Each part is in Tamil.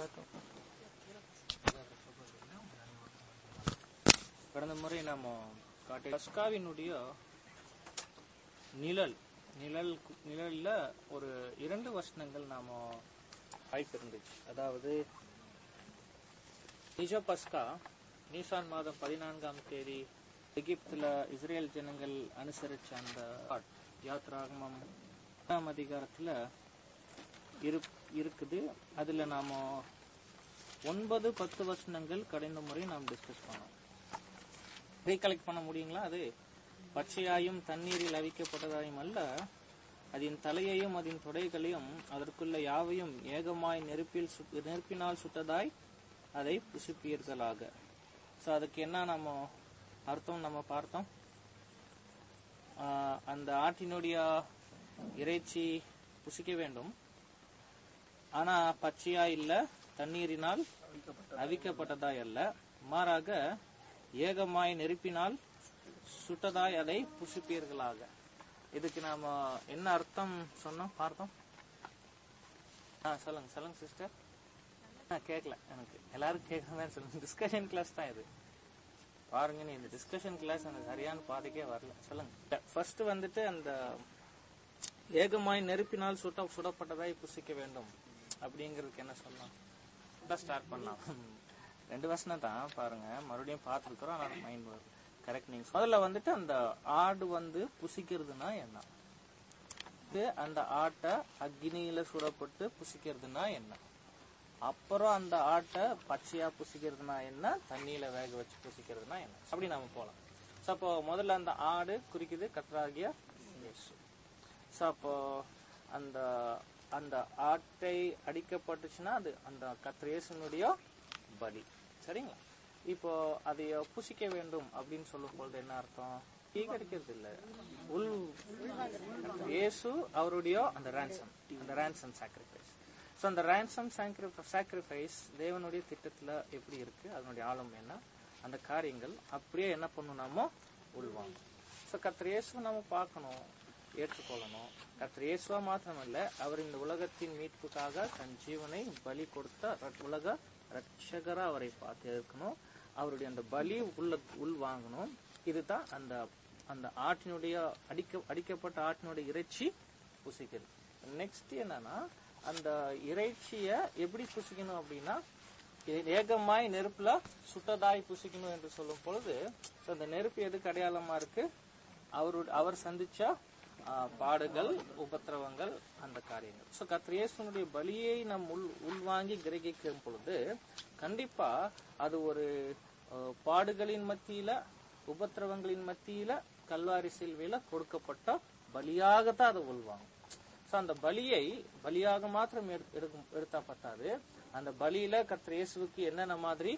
எல்லாருக்கும் கடந்த முறை நாம காட்டிய பஸ்காவினுடைய நிழல் நிழல் நிழல்ல ஒரு இரண்டு வசனங்கள் நாம வாய்ப்பு இருந்துச்சு அதாவது நிஜ பஸ்கா நீசான் மாதம் பதினான்காம் தேதி எகிப்துல இஸ்ரேல் ஜனங்கள் அனுசரிச்ச அந்த யாத்ராகமம் எட்டாம் அதிகாரத்துல இரு- இருக்குது அதுல நாம ஒன்பது பத்து வசனங்கள் கடந்த முறை நாம் டிஸ்கஸ் பண்ணோம் ரீகலெக்ட் பண்ண முடியுங்களா அது பச்சையாயும் தண்ணீரில் அவிக்கப்பட்டதாயும் அல்ல அதன் தலையையும் அதன் தொடைகளையும் அதற்குள்ள யாவையும் ஏகமாய் நெருப்பில் சுட்- நெருப்பினால் சுட்டதாய் அதை புசிப்பீர்களாக ஸோ அதுக்கு என்ன நம்ம அர்த்தம் நம்ம பார்த்தோம் ஆஹ் அந்த ஆட்டினுடைய இறைச்சி புசிக்க வேண்டும் ஆனா பச்சையா இல்ல தண்ணீரினால் அவிக்கப்பட்டதாய் அல்ல மாறாக ஏகமாய் நெருப்பினால் சுட்டதாய் அதை புசிப்பீர்களாக இதுக்கு நாம என்ன அர்த்தம் சொன்னோம் பார்த்தோம் ஆ சொல்லுங்க சொல்லுங்க சிஸ்டர் ஆ கேட்கல எனக்கு எல்லாரும் கேட்கறதா சொல்லுங்க டிஸ்கஷன் கிளாஸ் தான் இது பாருங்க நீ இந்த டிஸ்கஷன் கிளாஸ் எனக்கு சரியான பாதைக்கே வரல சொல்லுங்க ஃபர்ஸ்ட் வந்துட்டு அந்த ஏகமாய் நெருப்பினால் சுட்ட சுடப்பட்டதாய் புசிக்க வேண்டும் அப்படிங்கிறதுக்கு என்ன சொல்லலாம் ஸ்டார்ட் பண்ணலாம் ரெண்டு வருஷம் தான் பாருங்க மறுபடியும் பார்த்துருக்குறோம் ஆனால் மைண்ட் வருது கரெக்ட் நீங்க முதல்ல வந்துட்டு அந்த ஆடு வந்து புசிக்கிறதுனா என்ன இது அந்த ஆட்டை அக்னியில சுடப்பட்டு புசிக்கிறதுனா என்ன அப்புறம் அந்த ஆட்டை பச்சையா புசிக்கிறதுனா என்ன தண்ணியில வேக வச்சு புசிக்கிறதுனா என்ன அப்படி நாம போலாம் ஸோ அப்போ முதல்ல அந்த ஆடு குறிக்குது கத்ராகிய இயேசு ஸோ அப்போ அந்த அந்த ஆட்டை அடிக்கப்பட்டுச்சுன்னா அது அந்த கத்திரேசனுடைய பலி சரிங்களா இப்போ அதை புசிக்க வேண்டும் அப்படின்னு சொல்லும் பொழுது என்ன அர்த்தம் கீகரிக்கிறது இல்ல உள் இயேசு அவருடைய அந்த ransom அந்த ransom sacrifice ஸோ அந்த ransom sacrifice தேவனுடைய திட்டத்துல எப்படி இருக்கு அதனுடைய ஆழம் என்ன அந்த காரியங்கள் அப்படியே என்ன பண்ணணுமோ உள்வாங்க ஸோ கத்திர இயேசுவை நம்ம பார்க்கணும் ஏற்றுக்கொள்ளணும் கத்திர இயேசுவா மாத்திரமல்ல அவர் இந்த உலகத்தின் மீட்புக்காக தன் ஜீவனை பலி கொடுத்த ர- உலக ரட்சகரா அவரை பார்த்து இருக்கணும் அவருடைய அந்த பலி உள்ள உள் வாங்கணும் இதுதான் அந்த அந்த ஆட்டினுடைய அடிக்க அடிக்கப்பட்ட ஆட்டினுடைய இறைச்சி புசிக்கிறது நெக்ஸ்ட் என்னன்னா அந்த இறைச்சிய எப்படி புசிக்கணும் அப்படின்னா ஏ- ஏகமாய் நெருப்புல சுட்டதாய் புசிக்கணும் என்று சொல்லும் பொழுது so அந்த நெருப்பு எதுக்கு அடையாளமா இருக்கு அவரு அவர் சந்திச்ச ஆ, பாடுகள் உபத்திரவங்கள் அந்த காரியங்கள் ஸோ கத்திரேசனுடைய பலியை நம் உள் உள்வாங்கி கிரகிக்கும் பொழுது கண்டிப்பா அது ஒரு ஆ, பாடுகளின் மத்தியில உபத்திரவங்களின் மத்தியில கல்வாரி சில்வையில கொடுக்கப்பட்ட பலியாகத்தான் அதை உள்வாங்கும் ஸோ அந்த பலியை பலியாக மாத்திரம் எடுத்து- எடுக்கும் எடுத்தா பத்தாது அந்த பலியில கர்த்தர் இயேசுவுக்கு என்னென்ன மாதிரி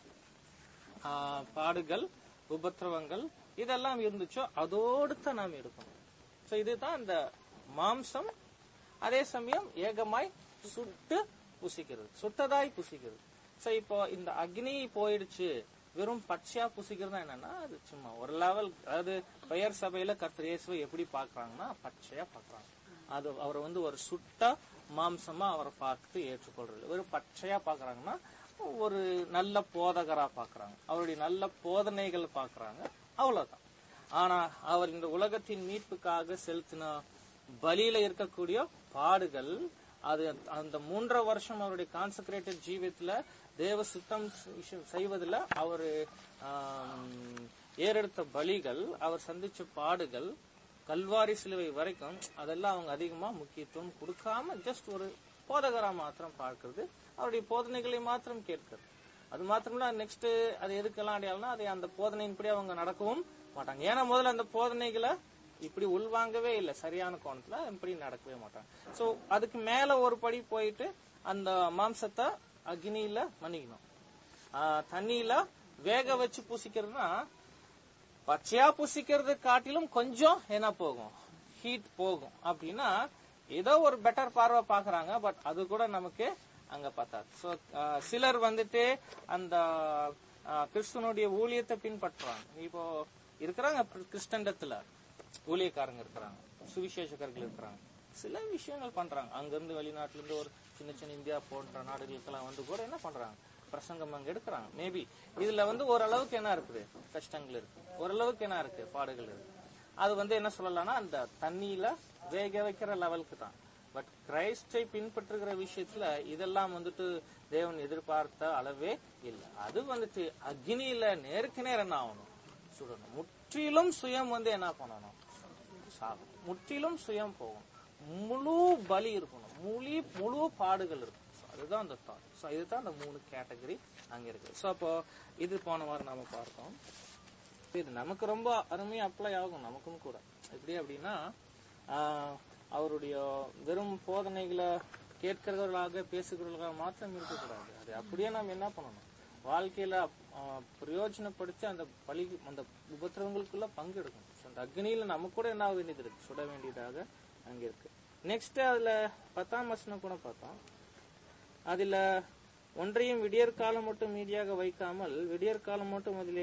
ஆ, பாடுகள் உபத்திரவங்கள் இதெல்லாம் இருந்துச்சோ அதோடு தான் நாம் எடுக்கணும் ஸோ இதுதான் அந்த மாம்சம் அதே சமயம் ஏகமாய் சுட்டு புசிக்கிறது சுட்டதாய் புசிக்கிறது ஸோ இப்போ இந்த அக்னி போயிடுச்சு வெறும் பச்சையா புசிக்கிறதுனா என்னன்னா அது சும்மா ஒரு லெவல் அதாவது பெயர் சபையில கர்த்தர் இயேசுவை எப்படி பாக்குறாங்கன்னா பச்சையா பாக்குறாங்க அது அவரை வந்து ஒரு சுட்ட மாம்சமா அவரை பார்த்து ஏற்றுக்கொள்றது ஒரு பச்சையா பாக்குறாங்கன்னா ஒரு நல்ல போதகரா பாக்குறாங்க அவருடைய நல்ல போதனைகள் பாக்குறாங்க அவ்வளவுதான் ஆனா அவர் இந்த உலகத்தின் மீட்புக்காக செலுத்தின பலியில இருக்கக்கூடிய பாடுகள் அது அந்த மூன்றரை வருஷம் அவருடைய கான்சென்ட்ரேட்டட் ஜீவியத்துல தேவ சுத்தம் செ- செய்வதுல அவரு ஆம், ஏறெடுத்த பலிகள் அவர் சந்திச்ச பாடுகள் கல்வாரி சிலுவை வரைக்கும் அதெல்லாம் அவங்க அதிகமா முக்கியத்துவம் கொடுக்காம ஜஸ்ட் ஒரு போதகரா மாத்திரம் பார்க்கிறது அவருடைய போதனைகளை மாத்திரம் கேட்கிறது அது மாத்திரம்ல நெக்ஸ்ட் அது எதுக்கெல்லாம் அடையாளம்னா அது அந்த போதனையின்படி அவங்க நடக்கவும் மாட்டாங்க ஏன்னா முதல்ல அந்த போதனைகளை இப்படி உள்வாங்கவே இல்லை சரியான கோணத்துல இப்படி நடக்கவே மாட்டாங்க சோ அதுக்கு மேல ஒரு படி போயிட்டு அந்த மாம்சத்தை அக்னியில மன்னிக்கணும் ஆஹ் தண்ணியில வேக வச்சு பூசிக்கிறதுனா பச்சையா புசிக்கிறது காட்டிலும் கொஞ்சம் என்ன போகும் ஹீட் போகும் அப்படின்னா ஏதோ ஒரு பெட்டர் பார்வை பாக்குறாங்க பட் அது கூட நமக்கு அங்க பத்தாது ஸோ சிலர் வந்துட்டு அந்த ஆஹ், கிறிஸ்துவனுடைய ஊழியத்தை பின்பற்றுறாங்க இப்போ இருக்கிறாங்க கிறிஸ்டண்டத்துல ஊழியக்காரங்க இருக்கிறாங்க சுவிசேஷகர்கள் இருக்கிறாங்க சில விஷயங்கள் பண்றாங்க அங்கிருந்து வெளிநாட்டுல இருந்து ஒரு சின்ன சின்ன இந்தியா போன்ற நாடுகளுக்கெல்லாம் வந்து கூட என்ன பண்றாங்க பிரசங்கம் அங்க எடுக்கிறாங்க மேபி இதுல வந்து ஓரளவுக்கு என்ன இருக்குது கஷ்டங்கள் இருக்கு ஓரளவுக்கு என்ன இருக்கு பாடுகள் இருக்கு அது வந்து என்ன சொல்லலாம்னா அந்த தண்ணியில வேக வைக்கிற லெவலுக்கு தான் பட் கிரைஸ்டை பின்பற்றுகிற விஷயத்துல இதெல்லாம் வந்துட்டு தேவன் எதிர்பார்த்த அளவே இல்லை அது வந்துட்டு அக்னியில நேருக்கு நேரம் என்ன ஆகணும் சுடணும் முற்றிலும் சுயம் வந்து என்ன பண்ணணும் சாகும் முற்றிலும் சுயம் போகும் முழு பலி இருக்கணும் முழு முழு பாடுகள் இருக்கும் So, அதுதான் அந்த தாட் ஸோ இதுதான் அந்த மூணு கேட்டகரி அங்க இருக்கு ஸோ அப்போ இது போன வாரம் நாம பார்த்தோம் இது நமக்கு ரொம்ப அருமையா அப்ளை ஆகும் நமக்கும் கூட எப்படி அப்படின்னா ஆஹ், அவருடைய வெறும் போதனைகளை கேட்கிறவர்களாக பேசுகிறவர்களாக மாத்திரம் இருக்கக்கூடாது அது அப்படியே நாம் என்ன பண்ணணும் வாழ்க்கையில ஆஹ், பிரயோஜனப்படுத்தி அந்த பலி அந்த உபத்திரவங்களுக்குள்ள பங்கு எடுக்கணும் So, அந்த அக்னியில நமக்கு கூட என்ன ஆக வேண்டியது இருக்கு சுட வேண்டியதாக அங்க இருக்கு நெக்ஸ்ட் அதுல பத்தாம் வசனம் கூட பார்த்தோம் அதுல ஒன்றையும் விடியற் காலம் மட்டும் மீதியாக வைக்காமல் விடியற் காலம் மட்டும் அதிலே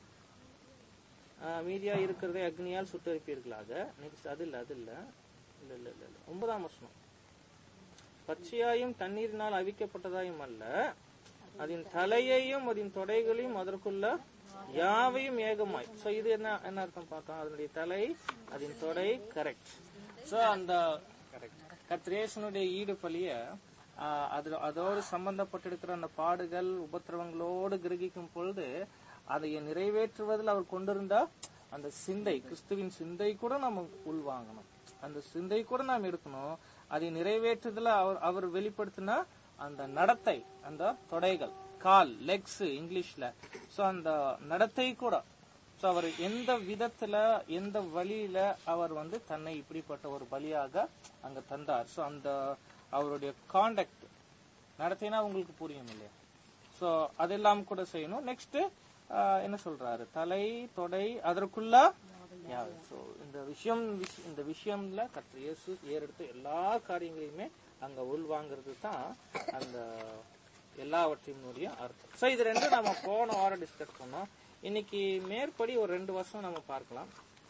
ஆஹ், மீதியா இருக்கிறதை அக்னியால் சுட்டரிப்பீர்களாக நெக்ஸ்ட் அது இல்ல அது இல்ல இல்ல இல்ல இல்ல இல்ல. ஒன்பதாம் வசனம் பச்சையாயும் தண்ணீரினால் அவிக்கப்பட்டதாயும் அல்ல அதன் தலையையும் அதன் தொடைகளையும் அதற்குள்ள யாவையும் ஏகமாய் சோ இது என்ன என்ன அர்த்தம் பார்த்தோம் அதனுடைய தலை அதன் தொடை கரெக்ட் சோ அந்த கத்ரேசனுடைய ஈடு பலிய ஆஹ், அது அதோடு சம்பந்தப்பட்டிருக்கிற அந்த பாடுகள் உபத்திரவங்களோடு கிரகிக்கும் பொழுது அதை நிறைவேற்றுவதில் அவர் கொண்டிருந்த அந்த சிந்தை கிறிஸ்துவின் சிந்தை கூட நம்ம உள்வாங்கணும் அந்த சிந்தை கூட நாம் எடுக்கணும் அதை நிறைவேற்றுதல அவர் அவர் வெளிப்படுத்தின அந்த நடத்தை அந்த தொடைகள் கால் லெக்ஸ் இங்கிலீஷ்ல சோ அந்த நடத்தை கூட சோ அவர் எந்த விதத்துல எந்த வழியில அவர் வந்து தன்னை இப்படிப்பட்ட ஒரு பலியாக அங்க தந்தார் சோ அந்த அவருடைய காண்டக்ட் நடத்தினா உங்களுக்கு புரியும் இல்லையா சோ அதெல்லாம் கூட செய்யணும் நெக்ஸ்ட் என்ன சொல்றாரு தலை தொடை அதற்குள்ள யாவை. So, இந்த விஷயம் விஷ- இந்த விஷயம்ல கற்ற இயேசு ஏறெடுத்த எல்லா காரியங்களையுமே அங்க உள்வாங்கிறது தான் அந்த எல்லாவற்றையினுடைய அர்த்தம் சோ இது ரெண்டும் நம்ம போன வாரம் டிஸ்கஸ் பண்ணோம் இன்னைக்கு மேற்படி ஒரு ரெண்டு வருஷம் நம்ம பார்க்கலாம்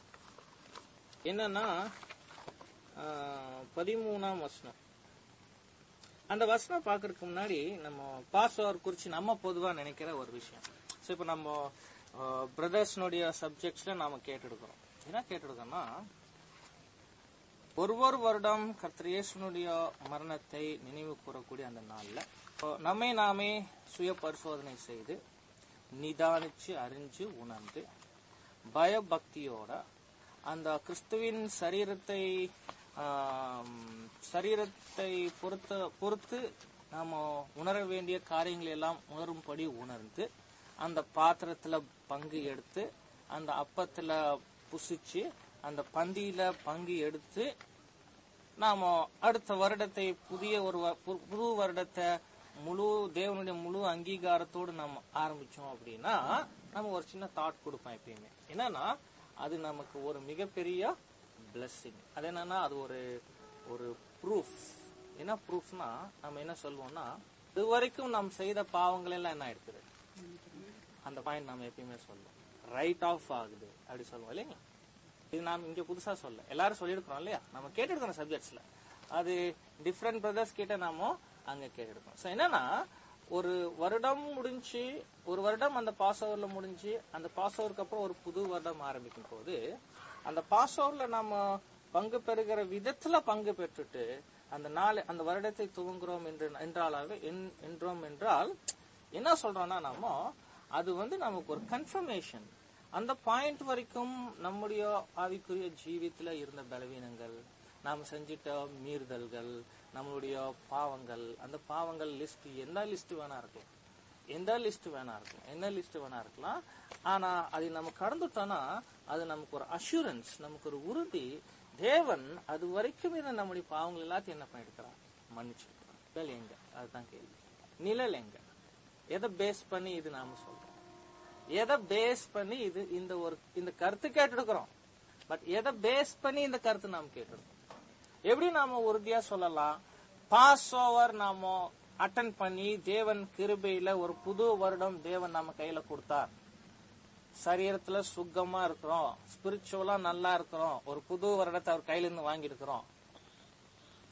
என்னன்னா ஆஹ், பதிமூணாம் வசனம் அந்த வசனம் பாக்குறதுக்கு முன்னாடி நம்ம பாஸ் ஓவர் குறிச்சு நம்ம பொதுவா நினைக்கிற ஒரு விஷயம் சோ இப்ப நம்ம பிரதர்ஸ்னுடைய சப்ஜெக்ட்ஸ்ல நாம கேட்டெடுக்கிறோம் என்ன கேட்டெடுக்கோம்னா ஒரு ஒரு வருடம் கர்த்தர் இயேசுனுடைய மரணத்தை நினைவு கூறக்கூடிய அந்த நாள்ல இப்போ நம்மை நாமே சுய பரிசோதனை செய்து நிதானிச்சு அறிஞ்சு உணர்ந்து பயபக்தியோட அந்த கிறிஸ்துவின் சரீரத்தை ஆம், சரீரத்தை பொறுத்த பொறுத்து நாம உணர வேண்டிய காரியங்களை எல்லாம் உணரும்படி உணர்ந்து அந்த பாத்திரத்துல பங்கு எடுத்து அந்த அப்பத்துல புசிச்சு அந்த பந்தியில பங்கு எடுத்து நாம அடுத்த வருடத்தை புதிய ஒரு வ- பு- புது வருடத்தை முழு தேவனுடைய முழு அங்கீகாரத்தோடு நம்ம ஆரம்பிச்சோம் அப்படின்னா நம்ம ஒரு சின்ன தாட் கொடுப்போம் எப்பயுமே என்னன்னா அது நமக்கு ஒரு மிகப்பெரிய blessing அது என்னன்னா அது ஒரு ஒரு ப்ரூஃப் என்ன ப்ரூஃப்னா நம்ம என்ன சொல்லுவோம்னா இதுவரைக்கும் நாம் செய்த பாவங்கள் எல்லாம் என்ன இருக்குது அந்த பாயிண்ட் நம்ம எப்பயுமே சொல்லுவோம் ரைட் ஆஃப் ஆகுது அப்படி சொல்லுவோம் இல்லைங்களா இது நாம் இங்க புதுசா சொல்ல எல்லாரும் சொல்லியிருக்கிறோம் இல்லையா நம்ம கேட்டுருக்கோம் சப்ஜெக்ட்ஸ்ல அது டிஃப்ரெண்ட் பிரதர்ஸ் கிட்ட நாம அங்க கேட்டுருக்கோம் சோ என்னன்னா ஒரு வருடம் முடிஞ்சு ஒரு வருடம் அந்த பாஸ் ஓவர்ல முடிஞ்சு அந்த பாஸ் ஓவருக்கு அப்புறம் ஒரு புது வருடம் ஆரம்பிக்கும் போது அந்த பாஸ் ஓவர்ல நாம பங்கு பெறுகிற விதத்துல பங்கு பெற்றுட்டு அந்த நாள் அந்த வருடத்தை துவங்குறோம் என்று என்றாலாக என்- என்றோம் என்றால் என்ன சொல்றோம்னா நாம அது வந்து நமக்கு ஒரு கன்ஃபர்மேஷன் அந்த பாயிண்ட் வரைக்கும் நம்முடைய ஆவிக்குரிய ஜீவித்துல இருந்த பலவீனங்கள் நாம் செஞ்சிட்ட மீறுதல்கள் நம்மளுடைய பாவங்கள் அந்த பாவங்கள் லிஸ்ட் எந்த லிஸ்ட் வேணா இருக்கலாம் எந்த லிஸ்ட் வேணா இருக்கலாம் என்ன லிஸ்ட் வேணா இருக்கலாம் ஆனா அதை நம்ம கடந்துட்டோம்னா அது நமக்கு ஒரு அஷூரன்ஸ் நமக்கு ஒரு உறுதி தேவன் அது வரைக்கும் இருந்த நம்முடைய பாவங்கள் எல்லாத்தையும் என்ன பண்ணிருக்கிறான் மன்னிச்சிருக்கிறான் நிழல் எங்க அதுதான் கேள்வி நிழல் எங்க எதை பேஸ் பண்ணி இது நாம சொல்றோம் எதை பேஸ் பண்ணி இது இந்த ஒரு இந்த கருத்து கேட்டுருக்கிறோம் பட் எதை பேஸ் பண்ணி இந்த கருத்து நாம் கேட்டிருக்கோம் எப்படி நாம உறுதியா சொல்லலாம் பாஸ் ஓவர் நாம அட்டன் பண்ணி தேவன் கிருபையில ஒரு புது வருடம் தேவன் நம்ம கையில கொடுத்தார் சரீரத்துல சுகமா இருக்கிறோம் ஸ்பிரிச்சுவலா நல்லா இருக்கிறோம் ஒரு புது வருடத்தை அவர் கையில இருந்து வாங்கி இருக்கிறோம்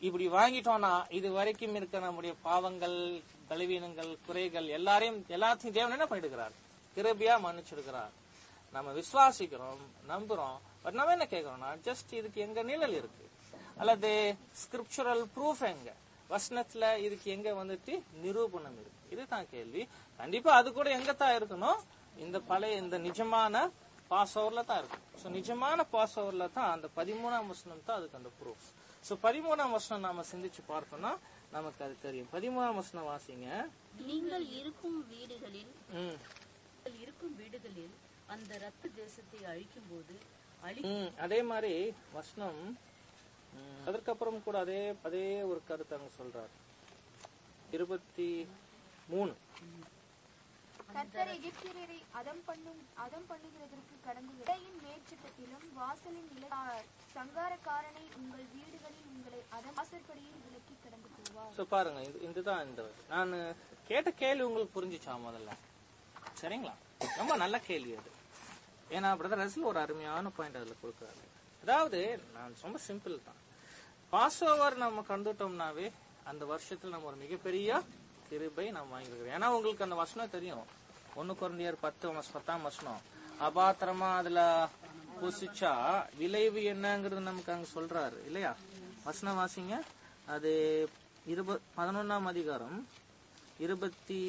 இப்படி வாங்கிட்டோம்னா இது வரைக்கும் இருக்க நம்முடைய பாவங்கள் பலவீனங்கள் குறைகள் எல்லாரையும் எல்லாத்தையும் தேவன் என்ன பண்ணிடுகிறார் கிருபியா மன்னிச்சிருக்கிறார் நம்ம விசுவாசிக்கிறோம் நம்புறோம் பட் நம்ம என்ன கேட்கிறோம்னா ஜஸ்ட் இதுக்கு எங்க நிழல் இருக்கு அல்லது ஸ்கிரிப்சுரல் ப்ரூஃப் எங்க வசனத்துல இதுக்கு எங்க வந்துட்டு நிரூபணம் இருக்கு இதுதான் கேள்வி கண்டிப்பா அது கூட எங்க தான் இருக்கணும் இந்த பழைய இந்த நிஜமான பாஸ் ஓவர்ல தான் இருக்கும் ஸோ நிஜமான பாஸ் ஓவர்ல தான் அந்த பதிமூணாம் வசனம் தான் அதுக்கு அந்த ப்ரூஃப் ஸோ பதிமூணாம் வசனம் நாம சிந்திச்சு பார்த்தோம்னா நமக்கு அது தெரியும் பதிமூணாம் வசனம் வாசிங்க நீங்கள் இருக்கும் வீடுகளில் ம் நீங்கள் இருக்கும் வீடுகளில் அந்த ரத்த தேசத்தை அழிக்கும் போது அழி ம், அதே மாதிரி வசனம் ம், அதற்கப்புறம் கூட அதே அதே ஒரு கருத்து அங்க சொல்றார் இருபத்தி மூணு கர்த்தர் எகிப்தியரை அதம் பண்ணும் அதம் பண்ணுகிறதற்கு கடந்து இடையின் மேற்சட்டத்திலும் வாசலின் நிலை சங்காரக்காரனை உங்கள் வீடுகளில் உங்களை அதம் வாசற்படியில் விலக்கி கடந்து போவார் ஸோ பாருங்க இது இதுதான் இந்த நான் கேட்ட கேள்வி உங்களுக்கு புரிஞ்சுச்சா முதல்ல சரிங்களா ரொம்ப நல்ல கேள்வி அது ஏன்னா பிரதர் ரசில் ஒரு அருமையான பாயிண்ட் அதுல கொடுக்குறாரு அதாவது நான் ரொம்ப சிம்பிள் தான் பாஸ் ஓவர் நம்ம கண்டுட்டோம்னாவே அந்த வருஷத்துல நம்ம ஒரு மிகப்பெரிய கிருபை நம்ம வாங்கிருக்கிறோம் ஏன்னா உங்களுக்கு அந்த வசனம் தெரியும் ஒன்னு குழந்தையர் பத்து வச- பத்தாம் வசனம் அபாத்திரமா அதுல புசிச்சா விளைவு என்னங்கிறது நமக்கு அங்க சொல்றாரு இல்லையா வசனம் வாசிங்க அது இருப பதினொன்னாம் அதிகாரம் இருபத்தி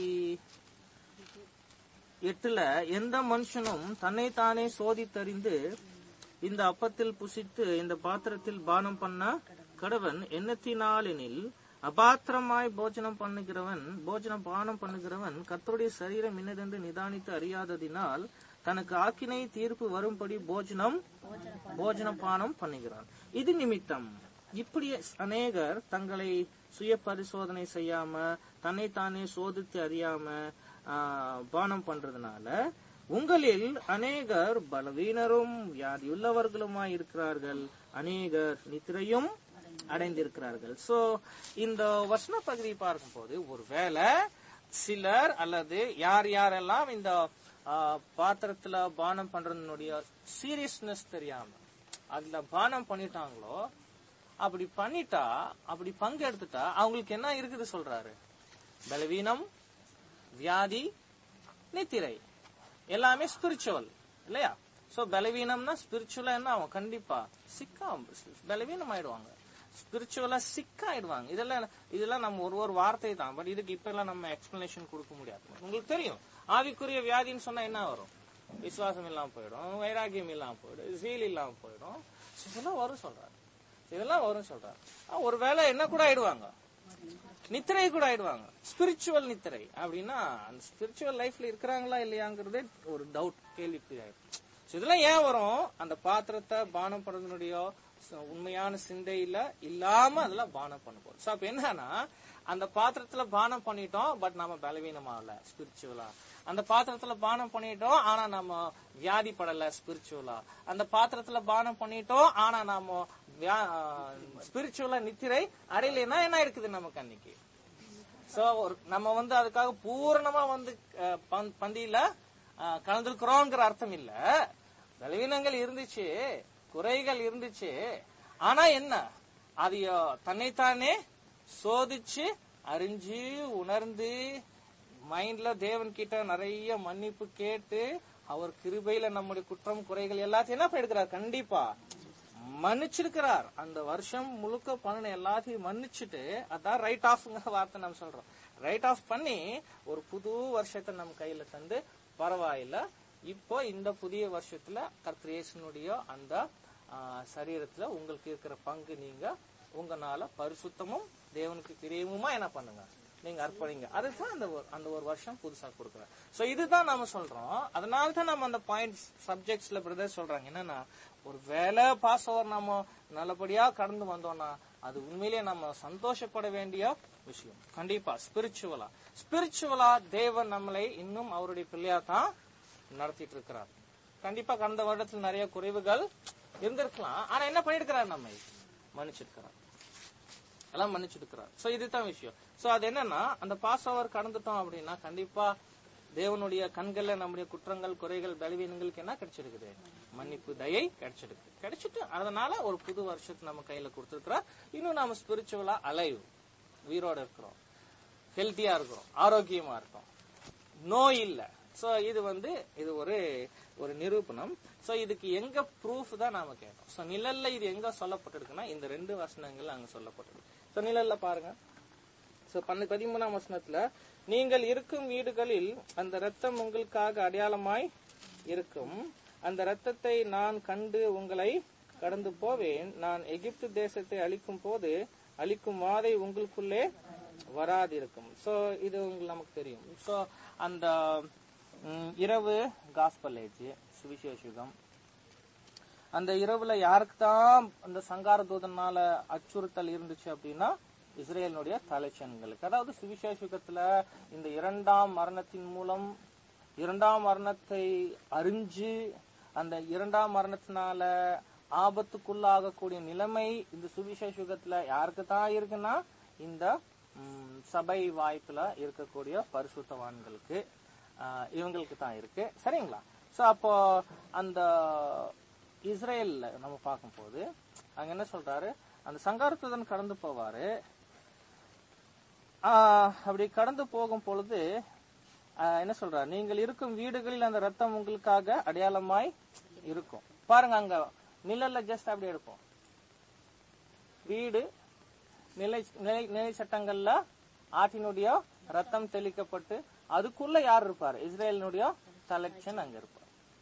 எட்டுல எந்த மனுஷனும் தன்னைத்தானே சோதித்தறிந்து இந்த அப்பத்தில் புசித்து இந்த பாத்திரத்தில் பானம் பண்ண கடவன் எண்ணத்தினாலெனில் அபாத்திரமாய் போஜனம் பண்ணுகிறவன் போஜனம் பானம் பண்ணுகிறவன் கர்த்தருடைய சரீரம் இன்னதென்று நிதானித்து அறியாததினால் தனக்கு ஆக்கினை தீர்ப்பு வரும்படி போஜனம் போஜன பானம் பண்ணுகிறான் இது நிமித்தம் இப்படி அநேகர் தங்களை சுய பரிசோதனை செய்யாம தன்னைத்தானே சோதித்து அறியாம ஆ, பானம் பண்றதுனால உங்களில் அநேகர் பலவீனரும் வியாதியுள்ளவர்களுமாய் இருக்கிறார்கள் அநேகர் நித்திரையும் அடைந்திருக்கிறார்கள் சோ இந்த வசன பகுதியை பார்க்கும்போது ஒருவேளை சிலர் அல்லது யார் யாரெல்லாம் இந்த ஆ, பாத்திரத்துல பானம் பண்றதுனுடைய சீரியஸ்னஸ் தெரியாம அதுல பானம் பண்ணிட்டாங்களோ அப்படி பண்ணிட்டா அப்படி பங்கெடுத்துட்டா அவங்களுக்கு என்ன இருக்குது சொல்றாரு பலவீனம் வியாதி நித்திரை எல்லாமே ஸ்பிரிச்சுவல் இல்லையா சோ பலவீனம்னா ஸ்பிரிச்சுவலா என்ன ஆகும் கண்டிப்பா சிக்கா பலவீனம் ஆயிடுவாங்க ஸ்பிரிச்சுவலா சிக் ஆயிடுவாங்க இதெல்லாம் இதெல்லாம் நம்ம ஒரு ஒரு வார்த்தை தான் பட் இதுக்கு இப்ப எல்லாம் நம்ம எக்ஸ்பிளனேஷன் கொடுக்க முடியாது உங்களுக்கு தெரியும் ஆவிக்குரிய வியாதின்னு சொன்னா என்ன வரும் விசுவாசம் இல்லாம போயிடும் வைராகியம் இல்லாம போயிடும் சீல் இல்லாம போயிடும் So இதெல்லாம் வரும் சொல்றாரு இதெல்லாம் வரும் சொல்றாரு ஆ, ஒருவேளை என்ன கூட ஆயிடுவாங்க நித்திரை கூட ஆயிடுவாங்க ஸ்பிரிச்சுவல் நித்திரை அப்படின்னா அந்த ஸ்பிரிச்சுவல் லைஃப்ல இருக்கிறாங்களா இல்லையாங்கிறதே ஒரு டவுட் கேள்விக்கு ஆயிடும் So இதெல்லாம் ஏன் வரும் அந்த பாத்திரத்தை பானம் பண்றதுனுடைய ச- உண்மையான சிந்தையில இல்லாம அதெல்லாம் பானம் பண்ண போறோம் சோ அப்ப என்னன்னா அந்த பாத்திரத்துல பானம் பண்ணிட்டோம் பட் நம்ம பலவீனமாகல ஸ்பிரிச்சுவலா அந்த பாத்திரத்துல பானம் பண்ணிட்டோம் ஆனா நம்ம வியாதி படல ஸ்பிரிச்சுவலா அந்த பாத்திரத்துல பானம் பண்ணிட்டோம் ஆனா நாம ஸ்பிரிச்சுவலா நித்திரை அடையலைன்னா என்ன இருக்குது நமக்கு அன்னைக்கு சோ ஒரு நம்ம வந்து அதுக்காக பூரணமா வந்து அஹ், பந்த்- பந்தியில அஹ், கலந்துருக்கிறோங்கிற அர்த்தம் இல்ல பலவீனங்கள் இருந்துச்சு குறைகள் இருந்துச்சு ஆனா என்ன அது அஹ், தன்னைத்தானே சோதிச்சு அறிஞ்சு உணர்ந்து மைண்ட்ல தேவன் கிட்ட நிறைய மன்னிப்பு கேட்டு அவர் கிருபையில நம்முடைய குற்றம் குறைகள் எல்லாத்தையும் என்ன பண்ணிருக்கிறார் கண்டிப்பா மன்னிச்சிருக்கிறார் அந்த வருஷம் முழுக்க பண்ணின எல்லாத்தையும் மன்னிச்சுட்டு அதான் ரைட் ஆஃப்ங்கிற வார்த்தை நம்ம சொல்றோம் ரைட் ஆஃப் பண்ணி ஒரு புது வருஷத்தை நம்ம கையில தந்து பரவாயில்ல இப்போ இந்த புதிய வருஷத்துல கர்த்தரேசனுடைய அந்த ஆ, சரீரத்துல உங்களுக்கு இருக்கிற பங்கு நீங்க உங்களால பரிசுத்தமும் தேவனுக்கு பிரியமுமா என்ன பண்ணுங்க நீங்க அர்ப்பணிங்க அதுதான் அந்த ஒரு- அந்த ஒரு வருஷம் புதுசா கொடுக்குறேன் சோ இதுதான் நாம சொல்றோம் அதனால தான் நம்ம அந்த பாயிண்ட் சப்ஜெக்ட்ஸ்ல பிரதர் சொல்றாங்க என்னன்னா ஒரு வேலை பாஸ் ஓவர் நாம நல்லபடியா கடந்து வந்தோம்னா அது உண்மையிலேயே நம்ம சந்தோஷப்பட வேண்டிய விஷயம் கண்டிப்பா ஸ்பிரிச்சுவலா ஸ்பிரிச்சுவலா தேவன் நம்மளை இன்னும் அவருடைய பிள்ளையா தான் நடத்திட்டு இருக்கிறார் கண்டிப்பா கடந்த வருடத்தில் நிறைய குறைவுகள் இருந்திருக்கலாம் ஆனா என்ன பண்ணிருக்கிறார் நம்மை மன்னிச்சிருக்கிறார் எல்லாம் மன்னிச்சிருக்கிறார் சோ இதுதான் விஷயம் சோ அது என்னன்னா அந்த பாஸ் ஓவர் கடந்துட்டோம் அப்படின்னா கண்டிப்பா தேவனுடைய கண்கள்ல நம்முடைய குற்றங்கள் குறைகள் பலவீனங்களுக்கு என்ன கிடைச்சிருக்குது மன்னிப்பு தயை கிடைச்சிருக்கு கிடைச்சிட்டு அதனால ஒரு புது வருஷத்தை நம்ம கையில கொடுத்துருக்கிறோம் இன்னும் நாம ஸ்பிரிச்சுவலா அலைவ் உயிரோட இருக்கிறோம் ஹெல்த்தியா இருக்கிறோம் ஆரோக்கியமா இருக்கோம் நோய் இல்ல சோ இது வந்து இது ஒரு ஒரு நிரூபணம் சோ இதுக்கு எங்க ப்ரூஃப் தான் நாம கேட்டோம் சோ நிழல்ல இது எங்க சொல்லப்பட்டிருக்குன்னா இந்த ரெண்டு வசனங்கள் அங்க சொல்லப்பட்டிருக்கு சோ நிழல்ல பாருங்க சோ பன்ன பதிமூணாம் வசனத்துல நீங்கள் இருக்கும் வீடுகளில் அந்த ரத்தம் உங்களுக்காக அடையாளமாய் இருக்கும் அந்த ரத்தத்தை நான் கண்டு உங்களை கடந்து போவேன் நான் எகிப்து தேசத்தை அழிக்கும் போது அழிக்கும் வாதை உங்களுக்குள்ளே வராதிருக்கும் சோ இது உங்களுக்கு நமக்கு தெரியும் சோ அந்த ம், இரவு காஸ்பல் ஏஜ் சுவிசேஷுகம் அந்த இரவுல யாருக்கு தான் அந்த சங்கார தூதனால அச்சுறுத்தல் இருந்துச்சு அப்படின்னா இஸ்ரேலினுடைய தலைச்சன்களுக்கு அதாவது சுவிசேஷகத்துல இந்த இரண்டாம் மரணத்தின் மூலம் இரண்டாம் மரணத்தை அறிஞ்சு அந்த இரண்டாம் மரணத்தினால ஆபத்துக்குள்ளாகக்கூடிய நிலைமை இந்த சுவிசேஷகத்துல யாருக்கு தான் இருக்குன்னா இந்த ம், சபை வாய்ப்புல இருக்கக்கூடிய பரிசுத்தவான்களுக்கு ஆஹ், இவங்களுக்கு தான் இருக்கு சரிங்களா சோ அப்போ அந்த இஸ்ரேல்ல நம்ம பார்க்கும்போது அங்க என்ன சொல்றாரு அந்த சங்காரத்துடன் கடந்து போவாரு ஆஹ், அப்படி கடந்து போகும் பொழுது ஆஹ், என்ன சொல்றாரு நீங்கள் இருக்கும் வீடுகளில் அந்த ரத்தம் உங்களுக்காக அடையாளமாய் இருக்கும் பாருங்க அங்க நிழல்ல ஜஸ்ட் அப்படி இருக்கும் வீடு நிலை நிலை நிலை சட்டங்கள்ல ஆட்டினுடைய ரத்தம் தெளிக்கப்பட்டு அதுக்குள்ள யார் இருப்பார் இஸ்ரேலினுடைய தலைச்சன் அங்க இருப்பார்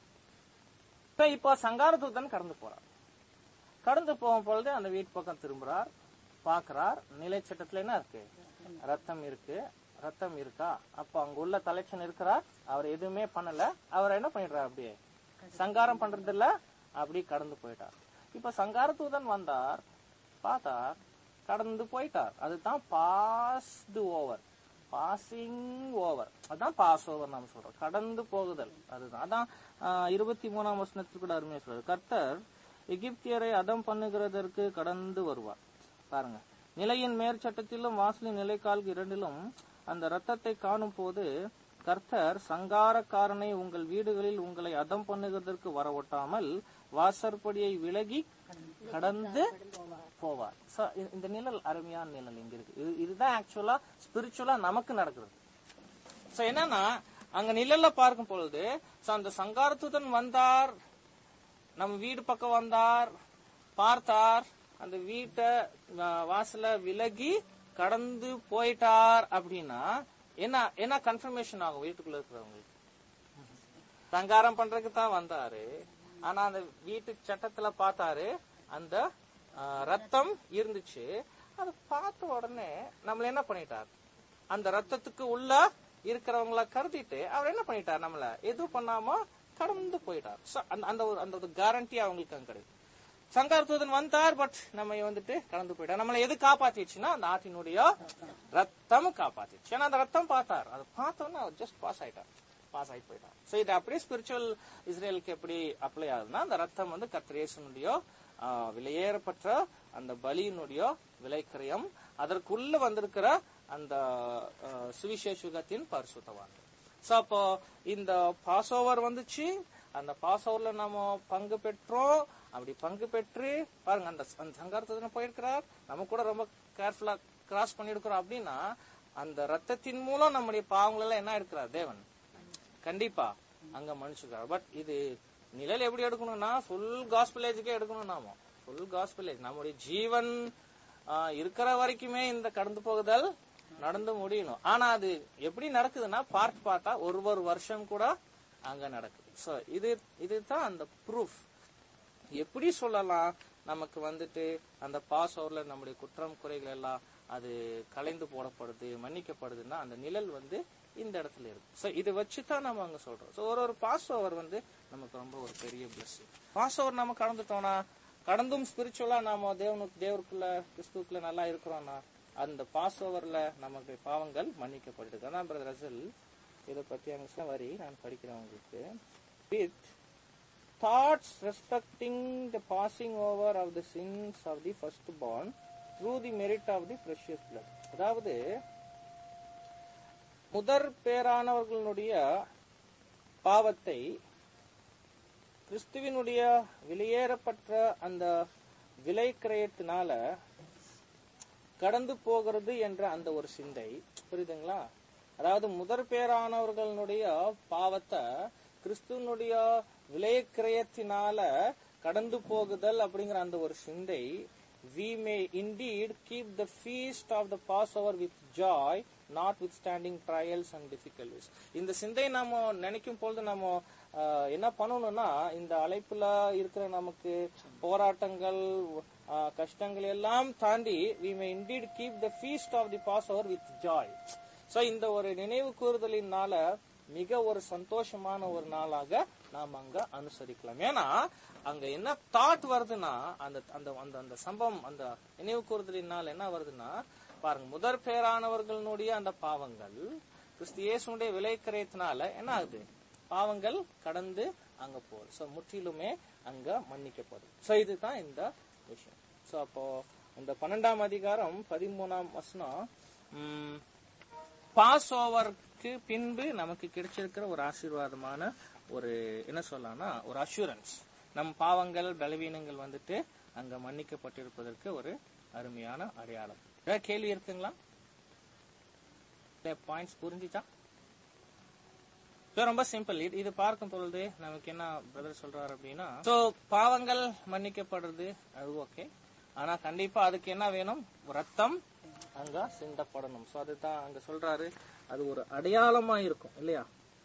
இப்ப இப்போ சங்காரதூதன் கடந்து போறார் கடந்து போகும் பொழுது அந்த வீட்டு பக்கம் திரும்புறார் பாக்குறார் நிலை சட்டத்துல என்ன இருக்கு ரத்தம் இருக்கு ரத்தம் இருக்கா அப்ப அங்க உள்ள தலைச்சன் இருக்கிறார் அவர் எதுவுமே பண்ணல அவர் என்ன பண்ணிடுறார் அப்படியே சங்காரம் பண்றது இல்ல அப்படி கடந்து போயிட்டார் இப்ப சங்காரதூதன் வந்தார் பார்த்தார் கடந்து போயிட்டார் அதுதான் பாஸ்டு ஓவர் பாசிங் ஓவர் அதான் பாஸ் ஓவர் நாம சொல்றோம் கடந்து போகுதல் அதுதான் அதான் ஆஹ், இருபத்தி மூணாம் வசனத்தில் கூட அருமையா சொல்றாரு கர்த்தர் எகிப்தியரை அதம் பண்ணுகிறதற்கு கடந்து வருவார் பாருங்க நிலையின் மேற்சட்டத்திலும் வாசலின் நிலைக்கால்கு இரண்டிலும் அந்த ரத்தத்தை காணும் போது கர்த்தர் சங்காரக்காரனை உங்கள் வீடுகளில் உங்களை அதம் பண்ணுகிறதற்கு வரவொட்டாமல் வாசற்படியை விலகி கடந்து போவார் So, இ- இந்த நிழல் அருமையான நிழல் இங்க இருக்கு இது- இதுதான் ஆக்சுவலா ஸ்பிரிச்சுவலா நமக்கு நடக்கிறது சோ என்னன்னா அங்க நிழல்ல பார்க்கும் பொழுது so அந்த சங்காரத்துடன் வந்தார் நம்ம வீடு பக்கம் வந்தார் பார்த்தார் அந்த வீட்டை அஹ், வாசல விலகி கடந்து போயிட்டார் அப்படின்னா என்ன என்ன கன்ஃபர்மேஷன் ஆகும் வீட்டுக்குள்ள இருக்கிறவங்களுக்கு சங்காரம் பண்றதுக்கு தான் வந்தாரு ஆனா அந்த வீட்டு சட்டத்துல பார்த்தாரு அந்த அஹ், ரத்தம் இருந்துச்சு அதை பார்த்த உடனே நம்மள என்ன பண்ணிட்டார் அந்த ரத்தத்துக்கு உள்ள இருக்கிறவங்கள கருதிட்டு அவர் என்ன பண்ணிட்டார் நம்மள எதுவும் பண்ணாம கடந்து போயிட்டார் So, அந்த- அந்த ஒரு அந்த ஒரு கேரண்டி அவங்களுக்கு அங்க கிடைக்கும் சங்காரத்தூதன் வந்தார் பட் நம்ம வந்துட்டு கடந்து போயிட்டார் நம்மளை எது காப்பாத்திடுச்சுன்னா அந்த ஆற்றினுடைய ரத்தம் காப்பாத்திடுச்சு ஏன்னா அந்த ரத்தம் பார்த்தார் அதை பார்த்தோன்னா அவர் ஜஸ்ட் பாஸ் ஆயிட்டார் பாஸ் ஆகி போயிட்டார் சோ இது அப்படியே ஸ்பிரிச்சுவல் இஸ்ரேலுக்கு எப்படி அப்ளை ஆகுதுன்னா அந்த ரத்தம் வந்து கத்திரேசனுடைய விலையேறப்பட்ட அந்த பலியினுடைய விலைக்கிரயம் அதற்குள்ள வந்திருக்கிற அந்த ஆஹ், சுவிசேஷகத்தின் பரிசுத்தவான் சோ அப்போ இந்த பாஸ் ஓவர் வந்துச்சு அந்த பாஸ் ஓவர்ல நம்ம பங்கு பெற்றோம் அப்படி பங்கு பெற்று பாருங்க அந்த அந்த சங்காரத்துல போயிருக்கிறார் நம்ம கூட ரொம்ப கேர்ஃபுல்லா கிராஸ் பண்ணிருக்கிறோம் அப்படின்னா அந்த ரத்தத்தின் மூலம் நம்முடைய பாவங்கள் எல்லாம் என்ன எடுக்கிறார் தேவன் கண்டிப்பா அங்க மன்னிச்சுக்கிறார் பட் இது நிழல் எப்படி எடுக்கணும்னா ஃபுல் காஸ்பிளேஜுக்கே எடுக்கணும் நாம ஃபுல் காஸ்பிளேஜ் நம்முடைய ஜீவன் ஆஹ், இருக்கிற வரைக்குமே இந்த கடந்து போகுதல் நடந்து முடியணும் ஆனா அது எப்படி நடக்குதுன்னா பார்ட் பார்த்தா ஒரு ஒரு வருஷம் கூட அங்க நடக்குது சோ இது இதுதான் அந்த ப்ரூஃப் எப்படி சொல்லலாம் நமக்கு வந்துட்டு அந்த பாஸ் ஓவர்ல நம்முடைய குற்றம் குறைகள் எல்லாம் அது கலைந்து போடப்படுது மன்னிக்கப்படுதுன்னா அந்த நிழல் வந்து இந்த இடத்துல இருக்கு சோ இது வச்சு தான் நம்ம அங்க சொல்றோம் சோ ஒரு ஒரு பாஸ் ஓவர் வந்து நமக்கு ரொம்ப ஒரு பெரிய பிளஸ் பாஸ் ஓவர் நம்ம கடந்துட்டோம்னா கடந்தும் ஸ்பிரிச்சுவலா நாம தேவனுக்கு தேவருக்குள்ள கிறிஸ்துக்குள்ள நல்லா இருக்கிறோம்னா அந்த பாஸ் ஓவர்ல நமக்கு பாவங்கள் மன்னிக்கப்படுது அதான் பிரதர் ரசல் இதை பத்தி அங்க சொன்ன வரி நான் படிக்கிறேன் உங்களுக்கு with thoughts respecting the passing over of the sins of the firstborn through the merit of the precious blood அதாவது முதற் பேரானவர்களுடைய பாவத்தை கிறிஸ்துவினுடைய வெளியேறப்பட்ட அந்த விலை கிரயத்தினால கடந்து போகிறது என்ற அந்த ஒரு சிந்தை புரியுதுங்களா அதாவது முதற் பேரானவர்களுடைய பாவத்தை கிறிஸ்துவனுடைய விலைக்கிரயத்தினால கடந்து போகுதல் அப்படிங்கிற அந்த ஒரு சிந்தை we may indeed keep the feast of the passover with joy notwithstanding trials and difficulties இந்த சிந்தை நாம நினைக்கும் பொழுது நம்ம ஆஹ், என்ன பண்ணணும்னா இந்த அழைப்புல இருக்கிற நமக்கு போராட்டங்கள் ஆஹ், கஷ்டங்கள் எல்லாம் தாண்டி we may indeed keep the feast of the passover with joy so இந்த ஒரு நினைவு கூறுதலினால மிக ஒரு சந்தோஷமான ஒரு நாளாக நாம் அங்க அனுசரிக்கலாம் ஏன்னா அங்க என்ன தாட் வருதுன்னா அந்த அந்த அந்த அந்த சம்பவம் அந்த நினைவு கூறுதலினால் என்ன வருதுன்னா பாருங்க முதற் பேரானவர்களுடைய அந்த பாவங்கள் கிறிஸ்து இயேசுனுடைய விலை கிரயத்தினால என்ன ஆகுது பாவங்கள் கடந்து அங்க போகுது சோ முற்றிலுமே அங்க மன்னிக்கப்படுது சோ இதுதான் இந்த விஷயம் சோ அப்போ இந்த பன்னெண்டாம் அதிகாரம் பதிமூணாம் வசனம் உம், பாஸ் ஓவருக்கு பின்பு நமக்கு கிடைச்சிருக்கிற ஒரு ஆசீர்வாதமான ஒரு என்ன சொல்லலாம்னா ஒரு அஷூரன்ஸ் நம் பாவங்கள் பலவீனங்கள் வந்துட்டு அங்க மன்னிக்கப்பட்டிருப்பதற்கு ஒரு அருமையான அடையாளம் ஏதாவது கேள்வி இருக்குங்களா பாயிண்ட்ஸ் புரிஞ்சுச்சா So, ரொம்ப சிம்பிள் இது இது பார்க்கும் பொழுது நமக்கு என்ன பிரதர் சொல்றாரு அப்படின்னா சோ பாவங்கள் மன்னிக்கப்படுறது அது ஓகே ஆனா கண்டிப்பா அதுக்கு என்ன வேணும் ரத்தம் அங்க சிந்தப்படணும் சோ அதுதான் அங்க சொல்றாரு அது ஒரு அடையாளமா இருக்கும் இல்லையா